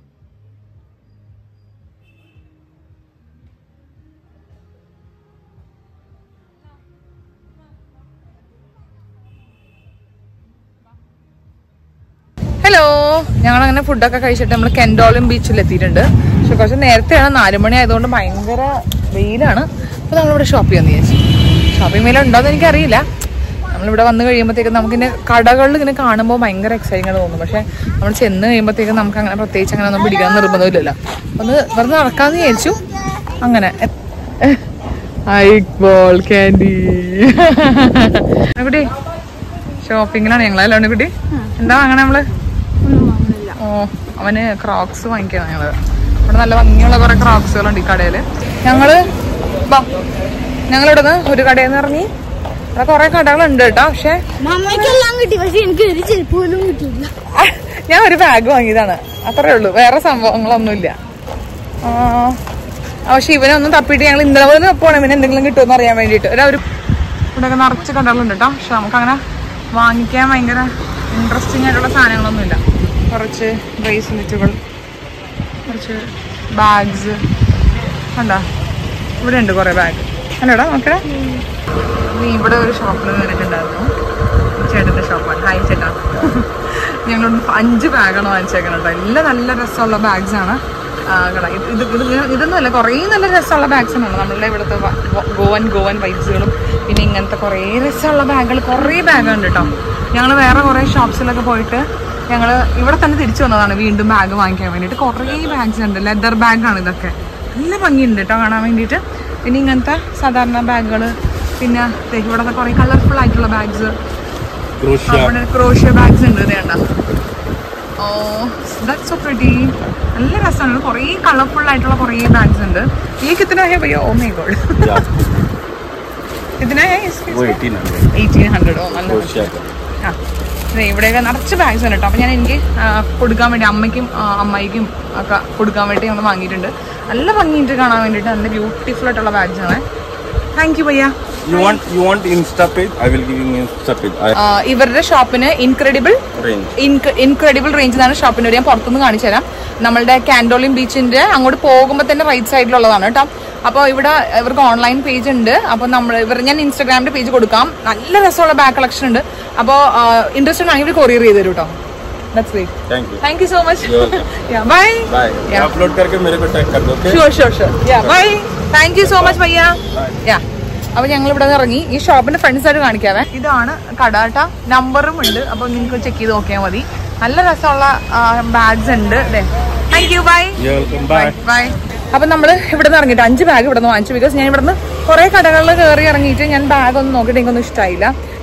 ഹലോ ഞങ്ങൾ അങ്ങനെ ഫുഡൊക്കെ കഴിച്ചിട്ട് നമ്മൾ കെൻഡോളിം ബീച്ചിൽ എത്തിയിട്ടുണ്ട് പക്ഷെ കുറച്ച് നേരത്തെയാണ് നാലുമണി ആയതുകൊണ്ട് ഭയങ്കര വെയിലാണ് അപ്പൊ നമ്മളിവിടെ ഷോപ്പ് ചെയ്യാന്ന് വിചാരിച്ചു ഷോപ്പിംഗ് മേല ഉണ്ടോന്ന് എനിക്കറിയില്ല നമ്മളിവിടെ വന്ന് കഴിയുമ്പോഴത്തേക്കും നമുക്കിങ്ങനെ കടകളിൽ ഇങ്ങനെ കാണുമ്പോൾ ഭയങ്കര എക്സൈറ്റിംഗ് തോന്നും പക്ഷെ നമ്മൾ ചെന്ന് കഴിയുമ്പോഴത്തേക്കും നമുക്ക് അങ്ങനെ പ്രത്യേകിച്ച് അങ്ങനെ ഒന്നും പിടിക്കാൻ നിർബന്ധമില്ലല്ലോ ഒന്ന് വെറുതെ നടക്കാന്ന് വിചാരിച്ചു അങ്ങനെ ബോൾ ക്യാൻഡി കുട്ടി ഷോപ്പിങ്ങിലാണ് ഞങ്ങളല്ലേ കുട്ടി എന്താ വാങ്ങണേ നമ്മള് ഓ അവന് ക്രോക്സ് വാങ്ങിക്കാൻ ഞങ്ങള് ഇവിടെ നല്ല ഭംഗിയുള്ള കുറെ ക്രോക്സുകളുണ്ട് ഈ കടയില് ഞങ്ങള് ബാ ഞങ്ങളിവിടെ നിന്ന് ഒരു കടയിൽ നിന്ന് ഇറങ്ങി അവിടെ കുറെ കടകളുണ്ട് കേട്ടോ പക്ഷെ മമ്മയ്ക്കെല്ലാം കിട്ടി പക്ഷെ എനിക്ക് ഒരു ചെരുപ്പ് പോലും കിട്ടിയില്ല ഞാൻ ഒരു ബാഗ് വാങ്ങിയതാണ് അത്രേ ഉള്ളൂ വേറെ സംഭവങ്ങളൊന്നുമില്ല ആ, പക്ഷെ ഇവനൊന്നും തപ്പിയിട്ട് ഞങ്ങൾ ഇന്നലെ മുതൽ തപ്പുവാണ് ഇവന് എന്തെങ്കിലും കിട്ടുമെന്ന് അറിയാൻ വേണ്ടിയിട്ട് ഒരു ഒരു ഇവിടെയൊക്കെ നിറച്ച് കടകളുണ്ട് കേട്ടോ പക്ഷെ നമുക്കങ്ങനെ വാങ്ങിക്കാൻ ഭയങ്കര ഇൻട്രസ്റ്റിംഗ് ആയിട്ടുള്ള സാധനങ്ങളൊന്നുമില്ല കുറച്ച് ബ്രേസ്ലെറ്റുകൾ കുറച്ച് ബാഗ്സ് കണ്ടോ ഇവിടെ ഉണ്ട് കുറേ ബാഗ് അല്ലേടാ നോക്കടാ നീ ഇവിടെ ഒരു ഷോപ്പിൽ കയറിയിട്ടുണ്ടായിരുന്നു ചേട്ടന്റെ ഷോപ്പാണ് ഹായ് ചേട്ടാ ഞങ്ങൾ അഞ്ച് ബാഗാണ് വാങ്ങിച്ചേക്കുന്നത് കേട്ടോ എല്ലാം നല്ല രസമുള്ള ബാഗ്സ് ആണ് ആ, കട ഇത് ഇത് ഇത് ഇതൊന്നുമല്ല കുറേ നല്ല രസമുള്ള ബാഗ്സ് ആണ് നമ്മളുടെ ഇവിടുത്തെ വ- വ- ഗോവൻ ഗോവൻ വൈബ്സുകളും പിന്നെ ഇങ്ങനത്തെ കുറേ രസമുള്ള ബാഗുകൾ കുറേ ബാഗുണ്ട് കേട്ടോ ഞങ്ങൾ വേറെ കുറേ ഷോപ്സിലൊക്കെ പോയിട്ട് ഞങ്ങൾ ഇവിടെ തന്നെ തിരിച്ചു വന്നതാണ് വീണ്ടും ബാഗ് വാങ്ങിക്കാൻ വേണ്ടിയിട്ട് കുറേ ബാഗ്സ് ഉണ്ട് ലെതർ ബാഗാണ് ഇതൊക്കെ നല്ല ഭംഗിയുണ്ട് കേട്ടോ കാണാൻ വേണ്ടിയിട്ട് പിന്നെ ഇങ്ങനത്തെ സാധാരണ ബാഗുകൾ പിന്നെ ദേ ഇവിടുത്തെ കുറേ കളർഫുൾ ആയിട്ടുള്ള ബാഗ്സ് അവിടെ ക്രോഷ്യ ബാഗ്സ് ഉണ്ട് ഇത് കണ്ട ഓ ദാറ്റ് സോ പ്രിറ്റി നല്ല രസമാണ് കുറേ കളർഫുൾ ആയിട്ടുള്ള കുറേ ബാഗ്സ് ഉണ്ട് ഈ കിത്തന ഹേ ഭയ്യ ഓ മൈ ഗോഡ് ഇതിനാ എയ്റ്റീൻ ഹൺഡ്രഡ് ഓ നല്ല ആ ദേ ഇവിടെയൊക്കെ നിറച്ച് ബാഗ്സ് ഉണ്ട് കേട്ടോ അപ്പം ഞാൻ എനിക്ക് ആ, കൊടുക്കാൻ വേണ്ടി അമ്മയ്ക്കും ആ, അമ്മായിക്കും ഒക്കെ കൊടുക്കാൻ വേണ്ടി ഞങ്ങൾ വാങ്ങിയിട്ടുണ്ട് നല്ല ഭംഗിയിട്ട് കാണാൻ വേണ്ടിയിട്ട് നല്ല ബ്യൂട്ടിഫുൾ ആയിട്ടുള്ള ബാഗ്സ് ആണ് താങ്ക് യു ഭയ്യ You want you want Insta page? I will give you Insta page. I ആ, ഇവരുടെ ഷോപ്പിന് ഇൻക്രെഡിബിൾ range. ഇൻക്രെഡിബിൾ റേഞ്ച് എന്നാണ് ഷോപ്പിന്റെ ഒരു ഞാൻ പുറത്തുനിന്ന് കാണിച്ചു തരാം നമ്മളുടെ കാൻഡോളിൻ ബീച്ചിന്റെ അങ്ങോട്ട് പോകുമ്പോൾ തന്നെ റൈറ്റ് സൈഡിലുള്ളതാണ് കേട്ടോ അപ്പോൾ ഇവിടെ ഇവർക്ക് ഓൺലൈൻ പേജ് ഉണ്ട് അപ്പോൾ നമ്മൾ ഇവർ ഞാൻ ഇൻസ്റ്റാഗ്രാമിന്റെ പേജ് കൊടുക്കാം നല്ല രസമുള്ള ബാഗ് കളക്ഷൻ ഉണ്ട് അപ്പോൾ ഇൻട്രസ്റ്റഡ് ആണെങ്കിൽ കൊറിയർ ചെയ്ത് തരും കേട്ടോ that's great Thank you. Thank you so much You're welcome. Bye Bye. Yeah. Upload करके मेरे को tag कर दो. Okay? Sure sure sure yeah bye thank you so much ഭയ്യ യാ അപ്പൊ ഞങ്ങൾ ഇവിടെ ഇറങ്ങി ഈ ഷോപ്പിന്റെ ഫ്രണ്ട് സൈഡ് കാണിക്കാവേ ഇതാണ് കടാട്ട നമ്പറും ഉണ്ട് അപ്പൊ നിങ്ങൾക്ക് ചെക്ക് ചെയ്ത് നോക്കിയാൽ മതി നല്ല രസമുള്ള ബാഗ്സ് ഉണ്ട് അല്ലേ thank you bye You're welcome. Bye. Bye അപ്പൊ നമ്മള് ഇവിടെ നിന്ന് ഇറങ്ങിയിട്ട് അഞ്ച് ബാഗ് ഇവിടെ നിന്ന് വാങ്ങിച്ചു ബിക്കോസ് ഞാൻ ഇവിടെ നിന്ന് കുറെ കടകളിൽ കയറി ഇറങ്ങിയിട്ട് ഞാൻ ബാഗ് ഒന്നും നോക്കിയിട്ട് എനിക്കൊന്നും ഇഷ്ടമായില്ല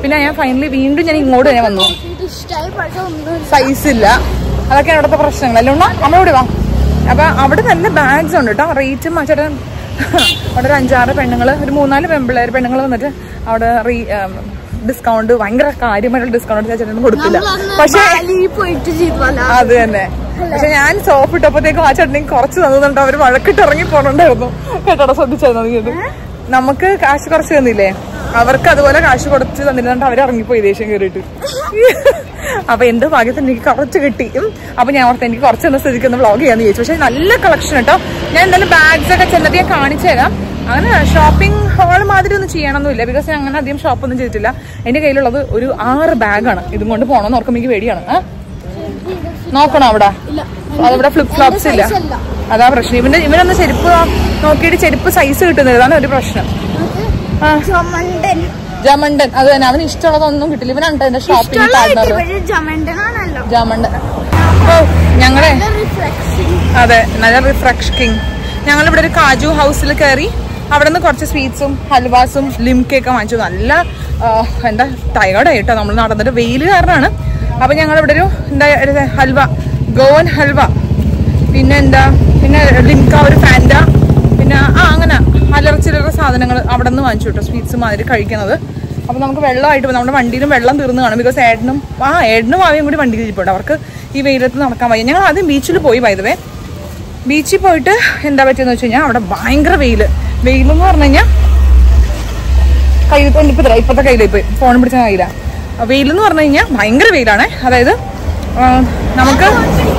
പിന്നെ ഞാൻ ഫൈനലി വീണ്ടും ഞാൻ ഇങ്ങോട്ട് തന്നെ വന്നു ഇത് ഇഷ്ടമായി പക്ഷെ ഒന്നും സൈസ് ഇല്ല അതൊക്കെയാണ് അവിടുത്തെ പ്രശ്നങ്ങൾ അല്ലേ ഉണ്ടോ നമ്മളിവിടെ വാ അപ്പൊ അവിടെ നല്ല ബാഗ്സ് ഉണ്ട് കേട്ടോ റേറ്റും ചേട്ടൻ അവിടെ ഒരു അഞ്ചാറ് പെണ്ണുങ്ങൾ ഒരു മൂന്നാല് പെൺപിള്ളേർ പെണ്ണുങ്ങൾ വന്നിട്ട് അവിടെ ഡിസ്കൗണ്ട് ഭയങ്കര കാര്യമായിട്ടുള്ള ഡിസ്കൗണ്ട് ചേട്ടനൊന്നും കൊടുക്കില്ല പക്ഷേ ബാലിയിൽ പോയിട്ട് ചെയ്തല്ല അത് തന്നെ പക്ഷെ ഞാൻ സോപ്പ് ഇട്ടപ്പോഴത്തേക്കും ആ ചട്നി കുറച്ച് തന്നിട്ടുണ്ട് അവര് വഴക്കിട്ട് ഇറങ്ങി പോണുണ്ടായിരുന്നു കേട്ടോ ശ്രദ്ധിച്ചായിരുന്നു നീ ഇത് നമുക്ക് കാശ് കുറച്ച് തന്നില്ലേ അവർക്ക് അതുപോലെ കാശ് കൊടുത്ത് തന്നിരുന്നിട്ട് അവർ ഇറങ്ങിപ്പോയി ദേഷ്യം കയറിയിട്ട് അപ്പൊ എന്റെ ഭാഗ്യത്തിന് എനിക്ക് കുറച്ച് കിട്ടി ഉം. അപ്പൊ ഞാൻ ഓർത്ത് എനിക്ക് കുറച്ച് ഒന്ന് സ്ഥിതിക്ക് ഒന്ന് വ്ളോഗ് ചെയ്യാന്ന് ചോദിച്ചു പക്ഷെ നല്ല കളക്ഷൻ കേട്ടോ ഞാൻ എന്തായാലും ബാഗ്സ് ഒക്കെ ചെന്നിട്ട് ഞാൻ കാണിച്ചു തരാം അങ്ങനെ ഷോപ്പിംഗ് ഹാൾ മാതിരി ഒന്നും ചെയ്യണമെന്നില്ല ബിക്കോസ് ഞാൻ അങ്ങനെ അധികം ഷോപ്പൊന്നും ചെയ്തിട്ടില്ല എന്റെ കയ്യിലുള്ളത് ഒരു ആറ് ബാഗാണ് ഇതും കൊണ്ട് പോകണമെന്ന് ഓർക്കുമ്പോൾ എനിക്ക് പേടിയാണ് ആ നോക്കണോ അവിടെ അതിവിടെ ഫ്ലിപ്പ് ഫ്ലോപ്സ് ഇല്ല size അല്ല. അതാ പ്രശ്നം ഇവന്റെ ഇവനൊന്ന് ചെരുപ്പ് നോക്കിയിട്ട് ചെരുപ്പ് സൈസ് കിട്ടുന്നില്ല അതാണ് ഒരു പ്രശ്നം ആ ജമണ്ടൻ ജമണ്ടൻ അത് തന്നെ അവന് ഇഷ്ടമുള്ളതൊന്നും കിട്ടില്ല ഇവനുണ്ട് എന്റെ ഷോപ്പിംഗ് ഇഷ്ടമുള്ള പാർട്ണർ പക്ഷെ ജമണ്ടനാണല്ലോ ജമണ്ടൻ ഓ ഞങ്ങളെ റിഫ്ലക്ഷൻ അതെ നല്ല റിഫ്രഷിങ് ഞങ്ങൾ ഇവിടെ ഒരു കാജു ഹൗസിൽ കയറി അവിടെ നിന്ന് കുറച്ച് സ്വീറ്റ്സും ഹൽവാസും ലിംകയൊക്കെ വാങ്ങിച്ചു നല്ല ആ, എന്താ ടയേർഡായി കേട്ടോ നമ്മൾ നടന്നിട്ട് വെയിൽ കാരണമാണ് അപ്പൊ ഞങ്ങൾ ഇവിടെ ഒരു എന്താ ഒരു ഹൽവ ഗോവൻ ഹൽവ പിന്നെ എന്താ പിന്നെ ലിംക ഒരു ഫാൻഡ പിന്നെ ആ അങ്ങനെ അലർച്ചിലുള്ള സാധനങ്ങൾ അവിടെ നിന്ന് വാങ്ങിച്ചു കേട്ടോ സ്വീറ്റ്സ് മാതിരി കഴിക്കുന്നത് അപ്പൊ നമുക്ക് വെള്ളമായിട്ട് നമ്മുടെ വണ്ടിയിലും വെള്ളം തീർന്നു കാണും ബിക്കോസ് ഏട്ടനും ആ ഏട്ടനും ആവിയും കൂടി വണ്ടിയിൽ ഇരിപ്പുണ്ട് അവർക്ക് ഈ വെയിലത്ത് നടക്കാൻ വയ്യ ഞങ്ങൾ ആദ്യം ബീച്ചിൽ പോയി വൈദവേ ബീച്ചിൽ പോയിട്ട് എന്താ പറ്റിയെന്ന് വെച്ച് കഴിഞ്ഞാൽ അവിടെ ഭയങ്കര വെയില് വെയിലെന്ന് പറഞ്ഞു കഴിഞ്ഞാൽ കയ്യിൽ ഇപ്പൊ ഇപ്പൊ തരാം ഇപ്പത്തെ കയ്യിൽ ഇപ്പൊ ഫോൺ പിടിച്ച കയ്യില വെയിലെന്ന് പറഞ്ഞു കഴിഞ്ഞാൽ ഭയങ്കര വെയിലാണ് അതായത് ആ, നമുക്ക്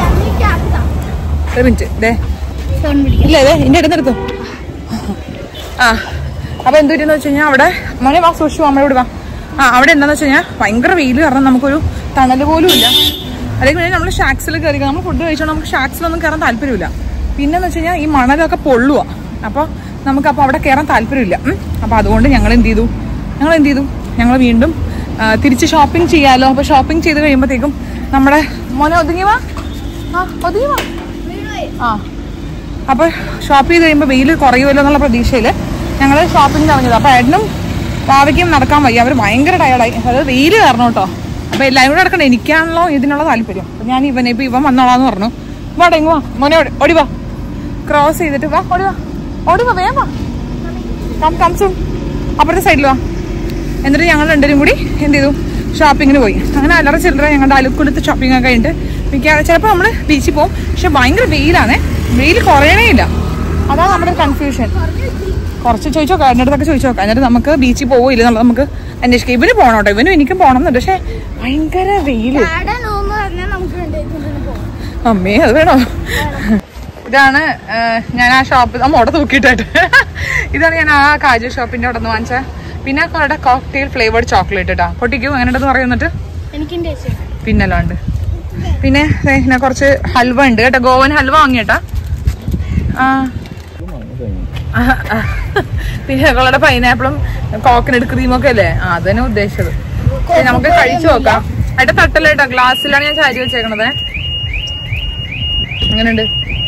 ഒരു മിനിറ്റ് ദേ ഫോൺ പിടിക്കാം ഇല്ല ഇതേ എന്റെ അടുത്ത് എടുത്തു ആ അപ്പൊ എന്ത് പറ്റിയെന്ന് വെച്ച് കഴിഞ്ഞാൽ അവിടെ മോനെ വാ സൂക്ഷിച്ചു അമ്മ ഇവിടെ വാ ആ അവിടെ എന്താന്ന് വെച്ച് കഴിഞ്ഞാൽ ഭയങ്കര വെയിൽ കാരണം നമുക്കൊരു തണല് പോലും ഇല്ല അല്ലെങ്കിൽ പിന്നെ നമ്മൾ ഷാക്സിൽ കയറി നമ്മൾ ഫുഡ് കഴിച്ചോണ്ട് നമുക്ക് ഷാക്സിലൊന്നും കയറാൻ താല്പര്യമില്ല പിന്നെന്ന് വെച്ച് കഴിഞ്ഞാൽ ഈ മണലൊക്കെ പൊള്ളുക അപ്പോൾ നമുക്ക് അപ്പോൾ അവിടെ കയറാൻ താല്പര്യമില്ല ഉം. അപ്പോൾ അതുകൊണ്ട് ഞങ്ങൾ എന്ത് ചെയ്തു ഞങ്ങൾ എന്ത് ചെയ്തു ഞങ്ങൾ വീണ്ടും ആ, തിരിച്ച് ഷോപ്പിംഗ് ചെയ്യാലോ അപ്പോൾ ഷോപ്പിംഗ് ചെയ്ത് കഴിയുമ്പോഴത്തേക്കും നമ്മുടെ മോനെ ഒതുങ്ങി വാ ആ ഒതുങ്ങി വാ ആ അപ്പൊ ഷോപ്പ് ചെയ്ത് കഴിയുമ്പോൾ വെയിൽ കുറയുമല്ലോ എന്നുള്ള പ്രതീക്ഷയിൽ ഞങ്ങൾ ഷോപ്പിംഗ് ഇറങ്ങിയത് അപ്പൊ ഏട്ടനും ഭാവിക്കും നടക്കാൻ വയ്യ അവർ ഭയങ്കര ടയർഡായി അതായത് വെയിൽ കാരണം കേട്ടോ അപ്പൊ എല്ലാവരും കൂടെ നടക്കണ്ട എനിക്കാണല്ലോ ഇതിനുള്ള താല്പര്യം അപ്പൊ ഞാൻ ഇവനെ ഇപ്പൊ ഇവൻ വന്നോളാന്ന് പറഞ്ഞു വാടാ ഇങ്ങ് വാ മോനെ ഓടി- ഓടി വാ ക്രോസ് ചെയ്തിട്ട് വാ ഓടി വാ ഓടി വാ വേഗം വാ കം കം സൂൺ അപ്പുറത്തെ സൈഡിൽ വാ എന്നിട്ട് ഞങ്ങൾ രണ്ടുപേരും കൂടി എന്ത് ചെയ്തു ഷോപ്പിങ്ങിന് പോയി അങ്ങനെ അല്ലറ ചില്ലറ ഞങ്ങളുടെ അലുക്കുലത്ത് ഷോപ്പിംഗ് ഒക്കെ കഴിഞ്ഞിട്ട് മിക്ക ചിലപ്പോൾ നമ്മൾ ബീച്ചിൽ പോകും പക്ഷെ ഭയങ്കര വെയിലാണേ വെയിൽ കുറയണേ ഇല്ല അതാണ് നമ്മുടെ കൺഫ്യൂഷൻ കുറച്ച് ചോദിച്ചോ എൻ്റെ അടുത്തൊക്കെ ചോദിച്ചു നോക്കാം എന്നിട്ട് നമുക്ക് ബീച്ചിൽ പോവില്ല എന്നുള്ളത് നമുക്ക് അന്വേഷിക്കാം ഇവന് പോകണം കേട്ടോ ഇവനും എനിക്കും പോകണം എന്നുണ്ട് പക്ഷെ ഭയങ്കര വെയില് കാടനോന്ന് പറഞ്ഞാൽ നമുക്ക് രണ്ടുപേരും പോകാം അമ്മേ അത് വേണോ ഇതാണ് ആ, ഞാൻ ആ ഷോപ്പ് അമ്മ അവിടെ തൂക്കിയിട്ടായിട്ട് ഇതാണ് ഞാൻ ആ കാജു ഷോപ്പിന്റെ അവിടെ നിന്ന് വാങ്ങിച്ച പിന്നെ കുറെ കോക്ടെയിൽ ഫ്ലേവേർഡ് ചോക്ലേറ്റ് ഇട്ടാ പൊട്ടിക്കൂ അങ്ങനെ ഉണ്ടെന്ന് പറയുന്നിട്ട് എനിക്കും ടേസ്റ്റ് പിന്നല്ലാണ്ട് പിന്നെ ദേ ഞാൻ കുറച്ച് ഹൽവ ഉണ്ട് കേട്ടോ ഗോവൻ ഹൽവ വാങ്ങിയേട്ടാ ആ ആ, ആ. പിന്നെ ഞങ്ങളുടെ പൈനാപ്പിളും കോക്കനട്ട് ക്രീമും ഒക്കെ അല്ലേ ആ അത് തന്നെ ഉദ്ദേശിച്ചത് ശരി, നമുക്ക് കഴിച്ചു നോക്കാം ഏട്ടാ തട്ടല്ല കേട്ടോ ഗ്ലാസ്സിലാണ് ഞാൻ ചാരി വെച്ചേക്കണത് എങ്ങനെയുണ്ട്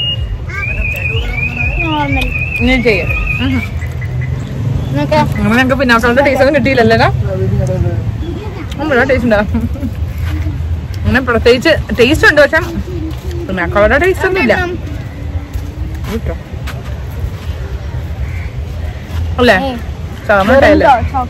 നോർമൽ ഇനി ചെയ്യാം ഉം. നോക്കാം അങ്ങനെ ഞങ്ങൾക്ക് പിന്നാക്കളുടെ ടേസ്റ്റ് ഒന്നും കിട്ടിയില്ലല്ലോ നമ്മുടെ ടേസ്റ്റ് ഉണ്ടോ അങ്ങനെ പ്രത്യേകിച്ച് ടേസ്റ്റ് ഉണ്ട് പക്ഷെ പിന്നാക്കളുടെ ടേസ്റ്റ് ഒന്നും ഇല്ല കിട്ടോ അല്ലേ സാധാരണ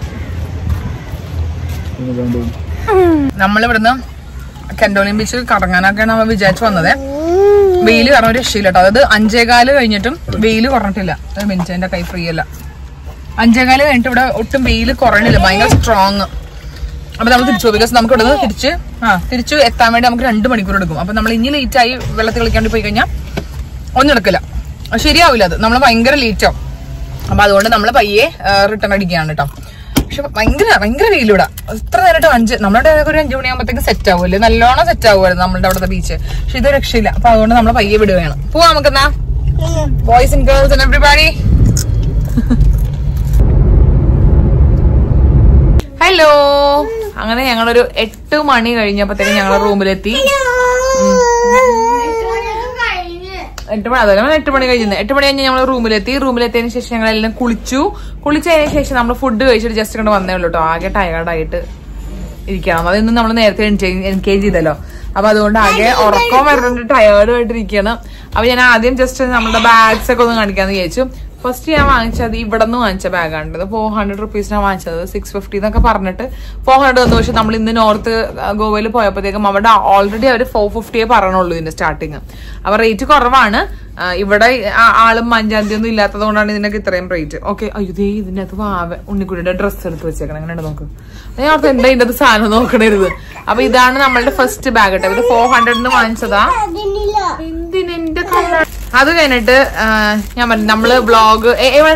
നമ്മളിവിടുന്ന് കെൻഡോളിയം ബീച്ചിൽ കറങ്ങാനൊക്കെയാണ് നമ്മൾ വിചാരിച്ചു വന്നത് വെയില് കാരണം ഒരു രക്ഷയില്ല കേട്ടോ അതായത് അഞ്ചേകാല് കഴിഞ്ഞിട്ടും വെയില് കുറഞ്ഞിട്ടില്ല ഒരു മിനിറ്റ് എന്റെ കൈ ഫ്രീ അല്ല അഞ്ചേകാല് കഴിഞ്ഞിട്ട് ഇവിടെ ഒട്ടും വെയില് കുറയണില്ല ഭയങ്കര സ്ട്രോങ് അപ്പൊ നമ്മൾ തിരിച്ചു ബിക്കോസ് നമുക്ക് ഇവിടെ നിന്ന് തിരിച്ച് ആ തിരിച്ചു എത്താൻ വേണ്ടി നമുക്ക് രണ്ട് മണിക്കൂർ എടുക്കും അപ്പൊ നമ്മൾ ഇനി ലേറ്റ് ആയി വെള്ളത്തിൽ കളിക്കാണ്ട് പോയി കഴിഞ്ഞാൽ ഒന്നും എടുക്കില്ല അത് ശരിയാവില്ല അത് നമ്മൾ ഭയങ്കര ലേറ്റ് ആവും അപ്പൊ അതുകൊണ്ട് നമ്മൾ പയ്യെ റിട്ടേൺ അടിക്കുകയാണ് കേട്ടോ പക്ഷെ ഭയങ്കര ഭയങ്കര വെയിലൂടെ ഇത്ര നേരിട്ട് അഞ്ച് നമ്മുടെ ഒരു അഞ്ചു മണിയാകുമ്പോഴത്തേക്ക് സെറ്റ് ആവുമല്ലേ നല്ലോണം സെറ്റ് ആവുമായിരുന്നു നമ്മുടെ അവിടുത്തെ ബീച്ച് പക്ഷെ ഇത് രക്ഷയില്ല അപ്പൊ അതുകൊണ്ട് നമ്മൾ പയ്യെ വിടുകയാണ് പോവാ നമുക്കെന്നാ boys and girls and everybody hello അങ്ങനെ ഞങ്ങളൊരു എട്ട് മണി കഴിഞ്ഞപ്പോഴത്തേക്കും ഞങ്ങൾ റൂമിലെത്തി എട്ട് മണി അതല്ല എട്ട് മണി കഴിഞ്ഞത് എട്ട് മണി കഴിഞ്ഞ് ഞങ്ങൾ റൂമിലെത്തി റൂമിലെത്തിയതിന് ശേഷം ഞങ്ങൾ എല്ലാം കുളിച്ചു കുളിച്ചതിന് ശേഷം നമ്മൾ ഫുഡ് കഴിച്ചിട്ട് ജസ്റ്റ് കണ്ട് വന്നേ ഉള്ളൂ കേട്ടോ ആകെ ടയർഡായിട്ട് ഇരിക്കണം അതിന്ന് നമ്മൾ നേരത്തെ എൻകേജ് ചെയ്തല്ലോ അപ്പൊ അതുകൊണ്ട് ആകെ ഉറക്കം വരുന്നുണ്ട് ടയേർഡ് ആയിട്ടിരിക്കണം അപ്പൊ ഞാൻ ആദ്യം ജസ്റ്റ് നമ്മുടെ ബാഗ്സ് ഒക്കെ ഒന്ന് കാണിക്കാന്ന് വിചാരിച്ചു ഫസ്റ്റ് ഞാൻ വാങ്ങിച്ചത് ഇവിടെ നിന്ന് വാങ്ങിച്ച ബാഗാണ് ഫോർ ഹൺഡ്രഡ് റുപ്പീസിനാണ് വാങ്ങിച്ചത് സിക്സ് ഫിഫ്റ്റി എന്നൊക്കെ പറഞ്ഞിട്ട് ഫോർ ഹൺഡ്രഡ് വന്നു പക്ഷെ നമ്മൾ ഇന്ന് നോർത്ത് ഗോവയിൽ പോയപ്പോഴത്തേക്കും അവിടെ ഓൾറെഡി അവർ ഫോർ ഫിഫ്റ്റിയെ പറയണുള്ളൂ ഇതിന്റെ സ്റ്റാർട്ടിങ് അപ്പൊ റേറ്റ് കുറവാണ് ആ, ഇവിടെ ആ- ആളും അഞ്ചാന്തി ഒന്നും ഇല്ലാത്തത് കൊണ്ടാണ് ഇതിനൊക്കെ ഇത്രയും റേറ്റ് ഓക്കെ അയ്യോ ദേ ഇതിനകത്ത് വാവ ഉണ്ണിക്കുട്ടിയുടെ ഡ്രസ്സ് എടുത്ത് വെച്ചേക്കണം അങ്ങനെ നോക്ക് അത് ഞാൻ ഓർത്ത് എന്താ ഇതിന്റെ അകത്ത് സാധനം നോക്കണരുത് അപ്പൊ ഇതാണ് നമ്മളുടെ ഫസ്റ്റ് ബാഗ് കേട്ടോ ഇത് ഫോർ ഹൺഡ്രഡിന് വാങ്ങിച്ചതാ എന്തിന് എന്റെ കണ്ണ അത് കഴിഞ്ഞിട്ട് ആ, ഞാൻ പറഞ്ഞു നമ്മള് വ്ളോഗ്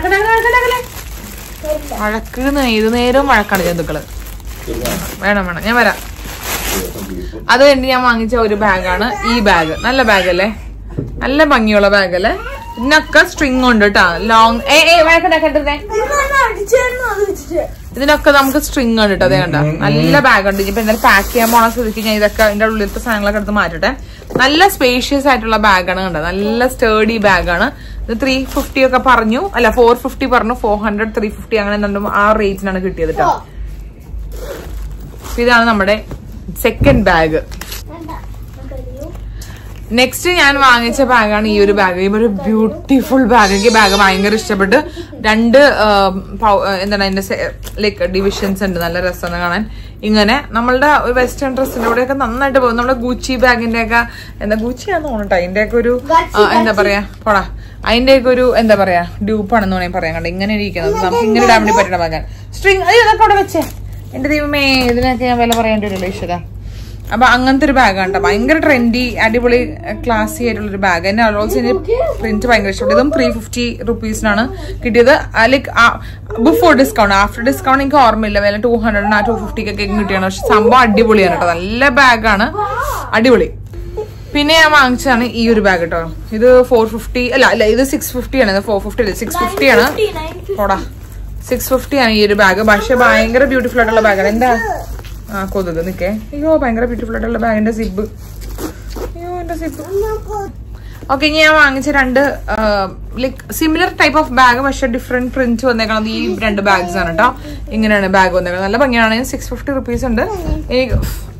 വഴക്ക് ഏത് നേരവും വഴക്കാണ് ജന്തുക്കള് വേണം വേണം ഞാൻ വരാം അത് കഴിഞ്ഞ് ഞാൻ വാങ്ങിച്ച ഒരു ബാഗാണ് ഈ ബാഗ് നല്ല ബാഗ് അല്ലേ നല്ല ഭംഗിയുള്ള ബാഗ് അല്ലേ ഇതിനൊക്കെ സ്ട്രിങ് ഉണ്ട് കേട്ടോ ലോങ് ഏ ഏ വഴക്കണ്ടാക്കട്ടെ ഇതിനൊക്കെ നമുക്ക് സ്ട്രിങ് ഉണ്ട് കേട്ടോ അതേ കണ്ട നല്ല ബാഗ് ഉണ്ട് ഇനിയിപ്പോ എന്തായാലും പാക്ക് ചെയ്യാൻ പോണ സ്ഥിതിക്ക് ഞാൻ ഇതൊക്കെ ഇതിന്റെ ഉള്ളിലത്തെ സാധനങ്ങളൊക്കെ എടുത്ത് മാറ്റട്ടെ നല്ല സ്പേഷ്യസ് ആയിട്ടുള്ള ബാഗാണ് കണ്ടത് നല്ല സ്റ്റേഡി ബാഗാണ് ഇത് ത്രീ ഫിഫ്റ്റി ഒക്കെ പറഞ്ഞു അല്ല ഫോർ ഫിഫ്റ്റി പറഞ്ഞു ഫോർ ഹൺഡ്രഡ് ത്രീ ഫിഫ്റ്റി അങ്ങനെ എന്തും ആ റേറ്റിനാണ് കിട്ടിയത് കേട്ടോ അപ്പൊ ഇതാണ് നമ്മുടെ സെക്കൻഡ് ബാഗ് നെക്സ്റ്റ് ഞാൻ വാങ്ങിച്ച ബാഗാണ് ഈ ഒരു ബാഗ് ഈ ഒരു ബ്യൂട്ടിഫുൾ ബാഗ് എനിക്ക് ബാഗ് ഭയങ്കര ഇഷ്ടപ്പെട്ട് രണ്ട് ആ, പൗ- ആ, എന്താണ് അതിന്റെ ലൈക്ക് ഡിവിഷൻസ് ഉണ്ട് നല്ല രസമാണ് കാണാൻ ഇങ്ങനെ നമ്മളുടെ വെസ്റ്റേൺ ഡ്രസ്സിന്റെ കൂടെയൊക്കെ നന്നായിട്ട് പോകും നമ്മുടെ ഗൂച്ചി ബാഗിന്റെ ഒക്കെ എന്താ ഗൂച്ചിയാന്ന് തോന്നട്ടോ അതിന്റെ ഒക്കെ ഒരു ആ, എന്താ പറയാ പോടാ അതിന്റെ ഒക്കെ ഒരു എന്താ പറയാ ഡ്യൂപ്പാണെന്ന് വേണമെങ്കിൽ പറയാൻ കണ്ട ഇങ്ങനെ ഇരിക്കുന്നത് നമുക്ക് ഇങ്ങനെ ഇടാൻ വേണ്ടി പറ്റണ ബാഗാണ് സ്ട്രിങ് അയ്യോ അതൊക്കെ അവിടെ വെച്ചേ എന്റെ ദൈവമേ ഇതിനൊക്കെ ഞാൻ വില പറയേണ്ടി വരുമല്ലോ ഈശ്വര അപ്പൊ അങ്ങനത്തെ ഒരു ബാഗാണ് കേട്ടോ ഭയങ്കര ട്രെൻഡി അടിപൊളി ക്ലാസി ആയിട്ടുള്ള ഒരു ബാഗ് എന്നെ ഓൾസോ ഇതിന്റെ പ്രിന്റ് ഭയങ്കര ഇഷ്ടപ്പെട്ടു ഇതും ത്രീ ഫിഫ്റ്റി റുപ്പീസിനാണ് കിട്ടിയത് like before discount after discount എനിക്ക് ഓർമ്മയില്ല വില ടു ഹൺഡ്രഡിന് ആ ടു ഫിഫ്റ്റിക്കൊക്കെ കിട്ടിയാണ് പക്ഷെ സംഭവം അടിപൊളിയാണ് കേട്ടോ നല്ല ബാഗാണ് അടിപൊളി പിന്നെ ഞാൻ വാങ്ങിച്ചതാണ് ഈ ഒരു ബാഗ് കേട്ടോ ഇത് ഫോർ ഫിഫ്റ്റി അല്ല അല്ല ഇത് സിക്സ് ഫിഫ്റ്റി ആണ് ഇത് ഫോർ ഫിഫ്റ്റി അല്ല സിക്സ് ഫിഫ്റ്റി ആണ് പോടാ സിക്സ് ഫിഫ്റ്റി ആണ് ഈ ഒരു ബാഗ് പക്ഷെ ഭയങ്കര ബ്യൂട്ടിഫുൾ ആയിട്ടുള്ള ബാഗാണ് എന്താ ആ കൊതുക് നിക്കേ അയ്യോ ഭയങ്കര ബ്യൂട്ടിഫുൾ ആയിട്ടുള്ള ബാഗിന്റെ സിബ് അയ്യോ എന്റെ സിബ് ഓക്കെ ഞാൻ വാങ്ങിച്ച രണ്ട് like similar type of bag പക്ഷെ ഡിഫറെന്റ് പ്രിന്റ് വന്നേക്കണത് ഈ രണ്ട് ബാഗ്സ് ആണ് കേട്ടോ ഇങ്ങനെയാണ് ബാഗ് വന്നേക്കുന്നത് നല്ല ഭംഗിയാണ് സിക്സ് ഫിഫ്റ്റി റുപ്പീസ് ഉണ്ട് എനിക്ക്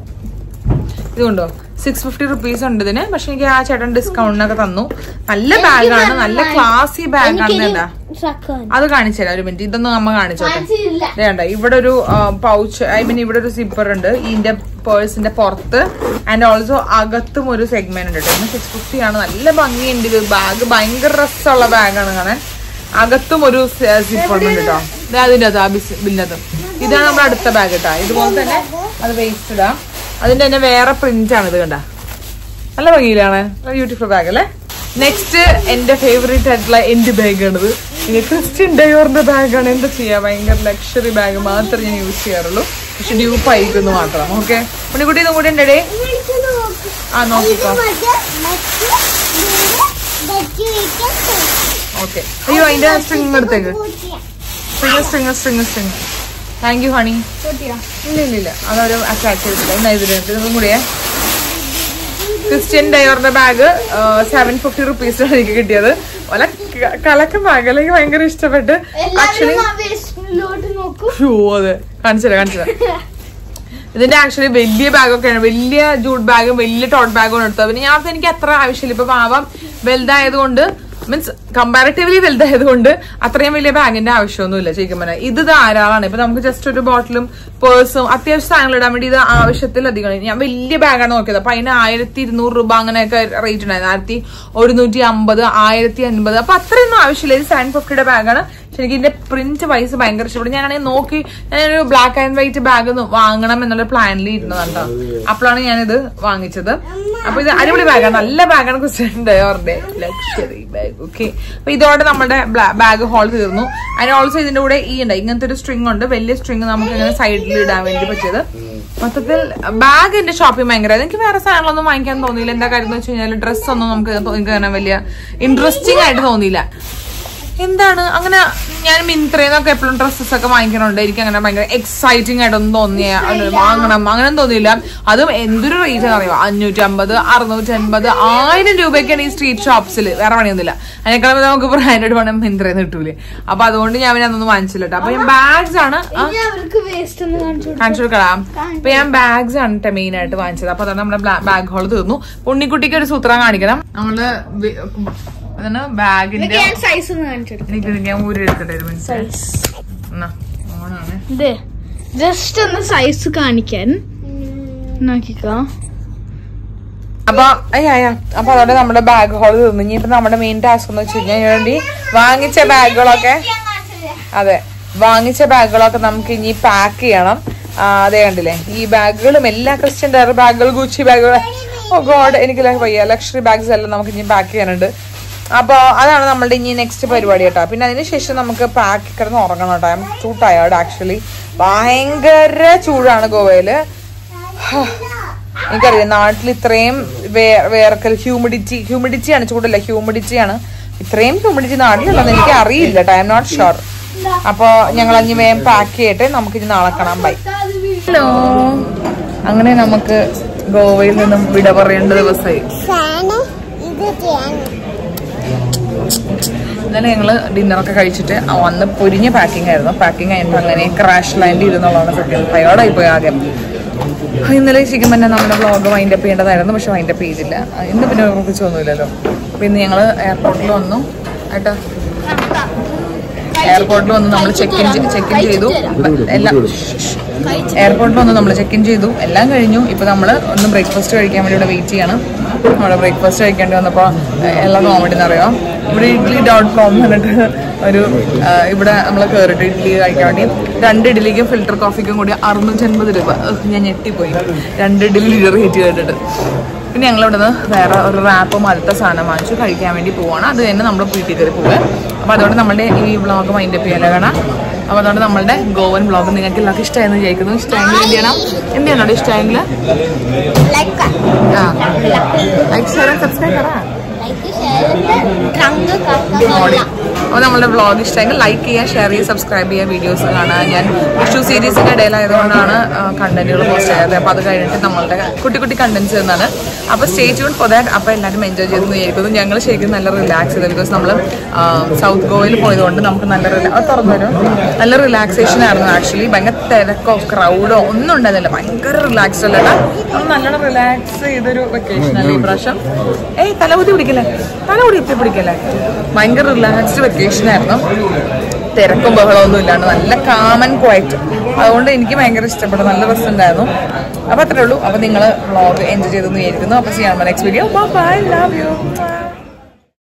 ഇതുണ്ടോ സിക്സ് ഫിഫ്റ്റി റുപ്പീസ് ഉണ്ട് ഇതിന് പക്ഷെ എനിക്ക് ആ ചേട്ടൻ ഡിസ്കൗണ്ടിനൊക്കെ തന്നു നല്ല ബാഗാണ് നല്ല ക്ലാസി ബാഗാണ് എന്താ അത് കാണിച്ചു തരാം ഒരു മിനിറ്റ് ഇതൊന്നും അമ്മ കാണിച്ചോട്ടെ വേണ്ട ഇവിടെ ഒരു പൗച്ച് ഐ മീൻ ഇവിടെ ഒരു സിപ്പർ ഉണ്ട് ഇതിന്റെ പേഴ്സിന്റെ പുറത്ത് ആൻഡ് ഓൾസോ അകത്തും ഒരു സെഗ്മെന്റ് ഉണ്ട് കേട്ടോ സിക്സ് ഫിഫ്റ്റി ആണ് നല്ല ഭംഗിയുണ്ട് ഇത് ബാഗ് ഭയങ്കര രസമുള്ള ബാഗാണ് കാണാൻ അകത്തും ഒരു സിപ്പർ ഉണ്ട് കേട്ടോ ദേ അതിന്റെ അത് ആ ബില്ലത് ഇതാണ് നമ്മുടെ അടുത്ത ബാഗ് കേട്ടോ ഇതുപോലെ തന്നെ അത് വേസ്റ്റ് ഇടാം അതിന്റെ തന്നെ വേറെ പ്രിന്റ് ആണ് ഇത് കണ്ട നല്ല ഭംഗിയിലാണ് ബ്യൂട്ടിഫുൾ ബാഗ് അല്ലേ നെക്സ്റ്റ് എന്റെ ഫേവറേറ്റ് ആയിട്ടുള്ള എന്റെ ബാഗ് ആണിത് ഇത് ക്രിസ്ത്യൻ ഡയോറിന്റെ ബാഗാണ് എന്താ ചെയ്യാ ഭയങ്കര ലക്ഷറി ബാഗ് മാത്രമേ ഞാൻ യൂസ് ചെയ്യാറുള്ളൂ പക്ഷെ ഡ്യൂപ്പ് അയക്കുന്നു മാത്രം ഓക്കെ ഉണ്ണിക്കുട്ടി ഇതും കൂടി ഉണ്ടേ ആ നോക്കിക്കോ ഓക്കെ അയ്യോ അതിന്റെ സ്ട്രിങ് എടുത്തേക്ക് string string string string thank you honey ഇല്ല ഇല്ല ഇല്ല അതവര് അറ്റാച്ച് ചെയ്തിട്ടില്ല ഇന്ന് ഇതിലുണ്ട് ഇതും കൂടിയേ ക്രിസ്ത്യൻ ഡയോറിന്റെ ബാഗ് സെവൻ ഫിഫ്റ്റി റുപ്പീസിനാണ് എനിക്ക് കിട്ടിയത് വല്ല ക- കലക്ക ബാഗ് അല്ലെങ്കിൽ ഭയങ്കര ഇഷ്ടപ്പെട്ട് ആക്ച്വലി നോക്കൂ അതെ കാണിച്ചുതരാം കാണിച്ചുതരാം ഇതിന്റെ ആക്ച്വലി വലിയ ബാഗൊക്കെയാണ് വലിയ ജൂട്ട് ബാഗും വലിയ ടോട്ട് ബാഗും എടുത്തത് പിന്നെ ഞാൻ എനിക്ക് അത്ര ആവശ്യമില്ല ഇപ്പൊ പാവം വലുതായതുകൊണ്ട് മീൻസ് കമ്പാരിറ്റീവ്ലി വലുതായതുകൊണ്ട് അത്രയും വലിയ ബാഗിന്റെ ആവശ്യമൊന്നുമില്ല ശരിക്കും പറഞ്ഞാൽ ഇത് ധാരാളമാണ് ഇപ്പൊ നമുക്ക് ജസ്റ്റ് ഒരു ബോട്ടിലും പേഴ്സും അത്യാവശ്യം സാധനങ്ങൾ ഇടാൻ വേണ്ടി ഇത് ആവശ്യത്തിലധികം ഞാൻ വലിയ ബാഗാണ് നോക്കിയത് അപ്പൊ അതിന് ആയിരത്തി ഇരുന്നൂറ് രൂപ അങ്ങനെയൊക്കെ റേറ്റ് ഉണ്ടായിരുന്നു ആയിരത്തി ഒരുന്നൂറ്റി അമ്പത് ആയിരത്തി അൻപത് അപ്പൊ അത്രയൊന്നും ആവശ്യമില്ല ഇത് സെവൻ ഫിഫ്റ്റിയുടെ ബാഗാണ് ശരിക്കും ഇതിന്റെ പ്രിന്റ് വൈസ് ഭയങ്കര ഇഷ്ടപ്പെട്ടു ഞാനാണെങ്കിൽ നോക്കി ഞാനൊരു ബ്ലാക്ക് ആൻഡ് വൈറ്റ് ബാഗ് വാങ്ങണം എന്നുള്ള പ്ലാനിൽ ഇരുന്നതാണ് കേട്ടോ അപ്പോഴാണ് ഞാനിത് വാങ്ങിച്ചത് അപ്പൊ ഇത് അടിപൊളി ബാഗാണ് നല്ല ബാഗാണ് ക്രിസ്ത്യൻ ഡയോറിന്റെ ലക്ഷറി ബാഗ് ഓക്കെ അപ്പൊ ഇതോടെ നമ്മുടെ ബാഗ് ഹോൾ തീർന്നു അതിന് ഓൾസോ ഇതിന്റെ കൂടെ ഈ ഉണ്ട് ഇങ്ങനത്തെ ഒരു സ്ട്രിങ് ഉണ്ട് വലിയ സ്ട്രിങ് നമുക്ക് ഇങ്ങനെ സൈഡിൽ ഇടാൻ വേണ്ടി പറ്റിയത് മൊത്തത്തിൽ ബാഗ് എന്റെ ഷോപ്പിംഗ് ഭയങ്കര എനിക്ക് വേറെ സാധനങ്ങളൊന്നും വാങ്ങിക്കാൻ തോന്നിയില്ല എന്താ കാര്യം എന്ന് വെച്ച് കഴിഞ്ഞാൽ ഡ്രസ്സ് ഒന്നും നമുക്ക് തോ- എനിക്ക് അങ്ങനെ വലിയ ഇൻട്രസ്റ്റിംഗ് ആയിട്ട് തോന്നിയില്ല എന്താണ് അങ്ങനെ ഞാൻ മിന്ത്രയിൽ എപ്പോഴും ഡ്രസ്സസ് ഒക്കെ വാങ്ങിക്കണുണ്ട് എനിക്ക് അങ്ങനെ ഭയങ്കര എക്സൈറ്റിംഗ് ആയിട്ടൊന്നും തോന്നിയ അത് വാങ്ങണം അങ്ങനെ തോന്നിയില്ല അതും എന്തൊരു റേറ്റ് അറിയോ അഞ്ഞൂറ്റമ്പത് അറുന്നൂറ്റമ്പത് ആയിരം രൂപയ്ക്കാണ് ഈ സ്ട്രീറ്റ് ഷോപ്സിൽ വേറെ പണിയൊന്നുമില്ല അതിനേക്കാളും നമുക്ക് ബ്രാൻഡഡ് പണം മിന്ത്രയിൽ നിന്ന് കിട്ടൂലേ അപ്പൊ അതുകൊണ്ട് ഞാൻ പിന്നെ അതൊന്നും വാങ്ങിച്ചില്ല കേട്ടോ അപ്പൊ ഞാൻ ബാഗ്സ് ആണ് ആ, ഇനി അവർക്ക് വേസ്റ്റ് ഒന്ന് കാണിച്ചു കൊടുക്ക്. കാണിച്ചു കൊടുക്കാം അപ്പൊ ഞാൻ ബാഗ്സ് ആണ് കേട്ടോ മെയിൻ ആയിട്ട് വാങ്ങിച്ചത് അപ്പൊ അതാണ് നമ്മുടെ ബാഗ് ഹോൾ തീർന്നു ഉണ്ണിക്കുട്ടിക്ക് ഒരു സൂത്രം കാണിക്കണം നമ്മള് വി- അതാണ് ബാഗിന്റെ ഇതൊക്കെ ഞാൻ സൈസ് ഒന്ന് കാണിച്ചു കൊടുക്കാം. എനിക്ക് ഞാൻ ഊരി എടുക്കട്ടെ ഒരു മിനിറ്റ് എന്നാ, ഓണാണ് ഇത് ജസ്റ്റ് ഒന്ന് സൈസ് കാണിക്കാൻ നോക്കിക്കോ അപ്പൊ അയ്യ അയ്യ അപ്പൊ അതോടെ നമ്മുടെ ബാഗ് ഹോൾ തീർന്നു ഇനിയിപ്പോ നമ്മുടെ മെയിൻ ടാസ്ക് എന്ന് വെച്ച് കഴിഞ്ഞാൽ വേണ്ടി വാങ്ങിച്ച ബാഗുകളൊക്കെ അതെ വാങ്ങിച്ച ബാഗുകളൊക്കെ നമുക്ക് ഇനി പാക്ക് ചെയ്യണം ആ, അതേ കണ്ടില്ലേ ഈ ബാഗുകളും എല്ലാ ക്രിസ്ത്യൻ ഡയർ ബാഗുകൾ ഗുച്ചി ബാഗുകൾ ഓ ഗോഡ് എനിക്ക് ല- വയ്യ ലക്ഷറി ബാഗ്സ് എല്ലാം നമുക്ക് ഇനി പാക്ക് ചെയ്യാനുണ്ട് അപ്പോൾ അതാണ് നമ്മളുടെ ഇനി നെക്സ്റ്റ് പരിപാടി കേട്ടോ പിന്നെ അതിന് ശേഷം നമുക്ക് പാക്ക് കിടന്ന് ഉറങ്ങണം കേട്ടോ I'm too tired actually ഭയങ്കര ചൂടാണ് ഗോവയില് എനിക്കറിയാം നാട്ടിൽ ഇത്രയും വേ- വേർക്കൽ ഹ്യൂമിഡിറ്റി ഹ്യൂമിഡിറ്റിയാണ് ചൂടല്ല ഹ്യൂമിഡിറ്റിയാണ് ഇത്രയും ഹ്യൂമിഡിറ്റി നാട്ടിലുണ്ടെന്ന് എനിക്ക് അറിയില്ല ഐ എം നോട്ട് ഷുവർ അപ്പൊ ഞങ്ങൾ അഞ്ഞ് വേഗം പാക്ക് ചെയ്തിട്ട് നമുക്ക് ഇനി നാളെ കാണാം ബൈ ഹലോ അങ്ങനെ നമുക്ക് ഗോവയിൽ നിന്നും വിട പറയേണ്ട ദിവസമായി ഇന്നലെ ഞങ്ങള് ഡിന്നറൊക്കെ കഴിച്ചിട്ട് ആ വന്ന് പൊരിഞ്ഞ പാക്കിംഗ് ആയിരുന്നു പാക്കിംഗ് കഴിഞ്ഞിട്ട് അങ്ങനെ ക്രാഷ് ലാൻഡ് ചെയ്തെന്നുള്ളതാണ് സത്യം ടയേർഡായി പോയി ആകെ ആ, ഇന്നലെ ശരിക്കും തന്നെ നമ്മുടെ വ്ളോഗ് വൈൻഡ് അപ്പ് ചെയ്യേണ്ടതായിരുന്നു പക്ഷെ വൈൻഡ് അപ്പ് ചെയ്തില്ല ആ, ഇന്ന് പിന്നെ ഉറപ്പിച്ച് ഒന്നുമില്ലല്ലോ അപ്പൊ ഇന്ന് ഞങ്ങള് എയർപോർട്ടിൽ വന്നു ഏട്ടാ എയർപോർട്ടിൽ വന്ന് നമ്മൾ ചെക്ക് ഇൻ ചെക്ക് ഇൻ ചെയ്തു എല്ലാം എയർപോർട്ടിൽ വന്ന് നമ്മൾ ചെക്ക് ഇൻ ചെയ്തു എല്ലാം കഴിഞ്ഞു ഇപ്പൊ നമ്മൾ ഒന്ന് ബ്രേക്ക്ഫാസ്റ്റ് കഴിക്കാൻ വേണ്ടി ഇവിടെ വെയിറ്റ് ചെയ്യണം നമ്മുടെ ബ്രേക്ക്ഫാസ്റ്റ് കഴിക്കേണ്ടി വന്നപ്പോൾ എല്ലാം കോമഡി എന്നറിയാം ഇവിടെ ഇഡ്ഡലി ഡോട്ട് കോം എന്നിട്ട് ഒരു ആ, ഇവിടെ നമ്മൾ കയറിയിട്ട് ഇഡ്ഡലി കഴിക്കാൻ വേണ്ടി രണ്ട് ഇഡ്ഡലിക്കും ഫിൽറ്റർ കോഫിക്കും കൂടി അറുന്നൂറ്റൻപത് രൂപ ഉഹ്, ഞാൻ ഞെട്ടിപ്പോയി രണ്ട് ഇഡ്ഡലി റേറ്റ് കേട്ടിട്ട് പിന്നെ ഞങ്ങൾ ഇവിടെ നിന്ന് വേറെ ഒരു റാപ്പ് മലത്തെ സാധനം വാങ്ങിച്ചു കഴിക്കാൻ വേണ്ടി പോവാണ് അത് തന്നെ നമ്മൾ വീട്ടിൽ കയറി പോവുക അപ്പോൾ അതുകൊണ്ട് നമ്മുടെ ഈ വ്ളോഗ് മൈൻഡ് അപ്പ് ചെയ്യാൻ കാണാം അപ്പോൾ അതുകൊണ്ട് നമ്മളുടെ ഗോവൻ വ്ളോഗ് നിങ്ങൾക്ക് എല്ലാവർക്കും ഇഷ്ടമായെന്ന് വിചാരിക്കുന്നു ഇഷ്ടമെങ്കിൽ എന്ത് ചെയ്യണം എന്ത് ചെയ്യണോ ഇഷ്ടമെങ്കിൽ ആ ലൈക്ക് ഷെയർ സബ്സ്ക്രൈബ് കറാ അപ്പോൾ നമ്മുടെ വ്ളോഗ് ഇഷ്ടമെങ്കിൽ ലൈക്ക് ചെയ്യുക ഷെയർ ചെയ്യുക സബ്സ്ക്രൈബ് ചെയ്യുക വീഡിയോസ് കാണുക ഞാൻ വിഷു സീരീസിൻ്റെ ഇടയിലായതുകൊണ്ടാണ് കണ്ടന്റുകൾ പോസ്റ്റ് ചെയ്യാത്തത് അപ്പോൾ അത് കഴിഞ്ഞിട്ട് നമ്മളുടെ കുട്ടി കുട്ടി കണ്ടന്റ്സ് എന്നാണ് അപ്പോൾ സ്റ്റേ ട്യൂൺ ഫോർ ദാറ്റ് അപ്പോൾ എല്ലാവരും എൻജോയ് ചെയ്തെന്ന് വിചാരിക്കുന്നു ഞങ്ങൾ ശരിക്കും നല്ല റിലാക്സ് ചെയ്തു ബിക്കോസ് നമ്മൾ സൗത്ത് ഗോവയിൽ പോയതുകൊണ്ട് നമുക്ക് നല്ല റിലാ അത് തുറന്നു തരും നല്ല റിലാക്സേഷൻ ആയിരുന്നു ആക്ച്വലി ഭയങ്കര തിരക്കോ ക്രൗഡോ ഒന്നും ഉണ്ടായിരുന്നില്ല ഭയങ്കര റിലാക്സ്ഡ് അല്ല നമ്മൾ നല്ലോണം റിലാക്സ് ചെയ്തൊരു വെക്കേഷൻ അല്ലേ ഈ പ്രാവശ്യം ഏയ് തലകുത്തി പിടിക്കല്ലേ തലകുടി എത്തി പിടിക്കല്ലേ ഭയങ്കര റിലാക്സ്ഡ് വെക്കേഷൻ ആയിരുന്നു തിരക്കും ബഹളമൊന്നും ഇല്ലാണ്ട് നല്ല കാമൻ ക്വയറ്റ് അതുകൊണ്ട് എനിക്ക് ഭയങ്കര ഇഷ്ടപ്പെട്ടു നല്ല രസമുണ്ടായിരുന്നു അപ്പോൾ അത്രേ ഉള്ളൂ അപ്പോൾ നിങ്ങൾ വ്ളോഗ് എൻജോയ് ചെയ്തെന്ന് വിചാരിക്കുന്നു അപ്പോൾ ചെയ്യാൻ next video bye love U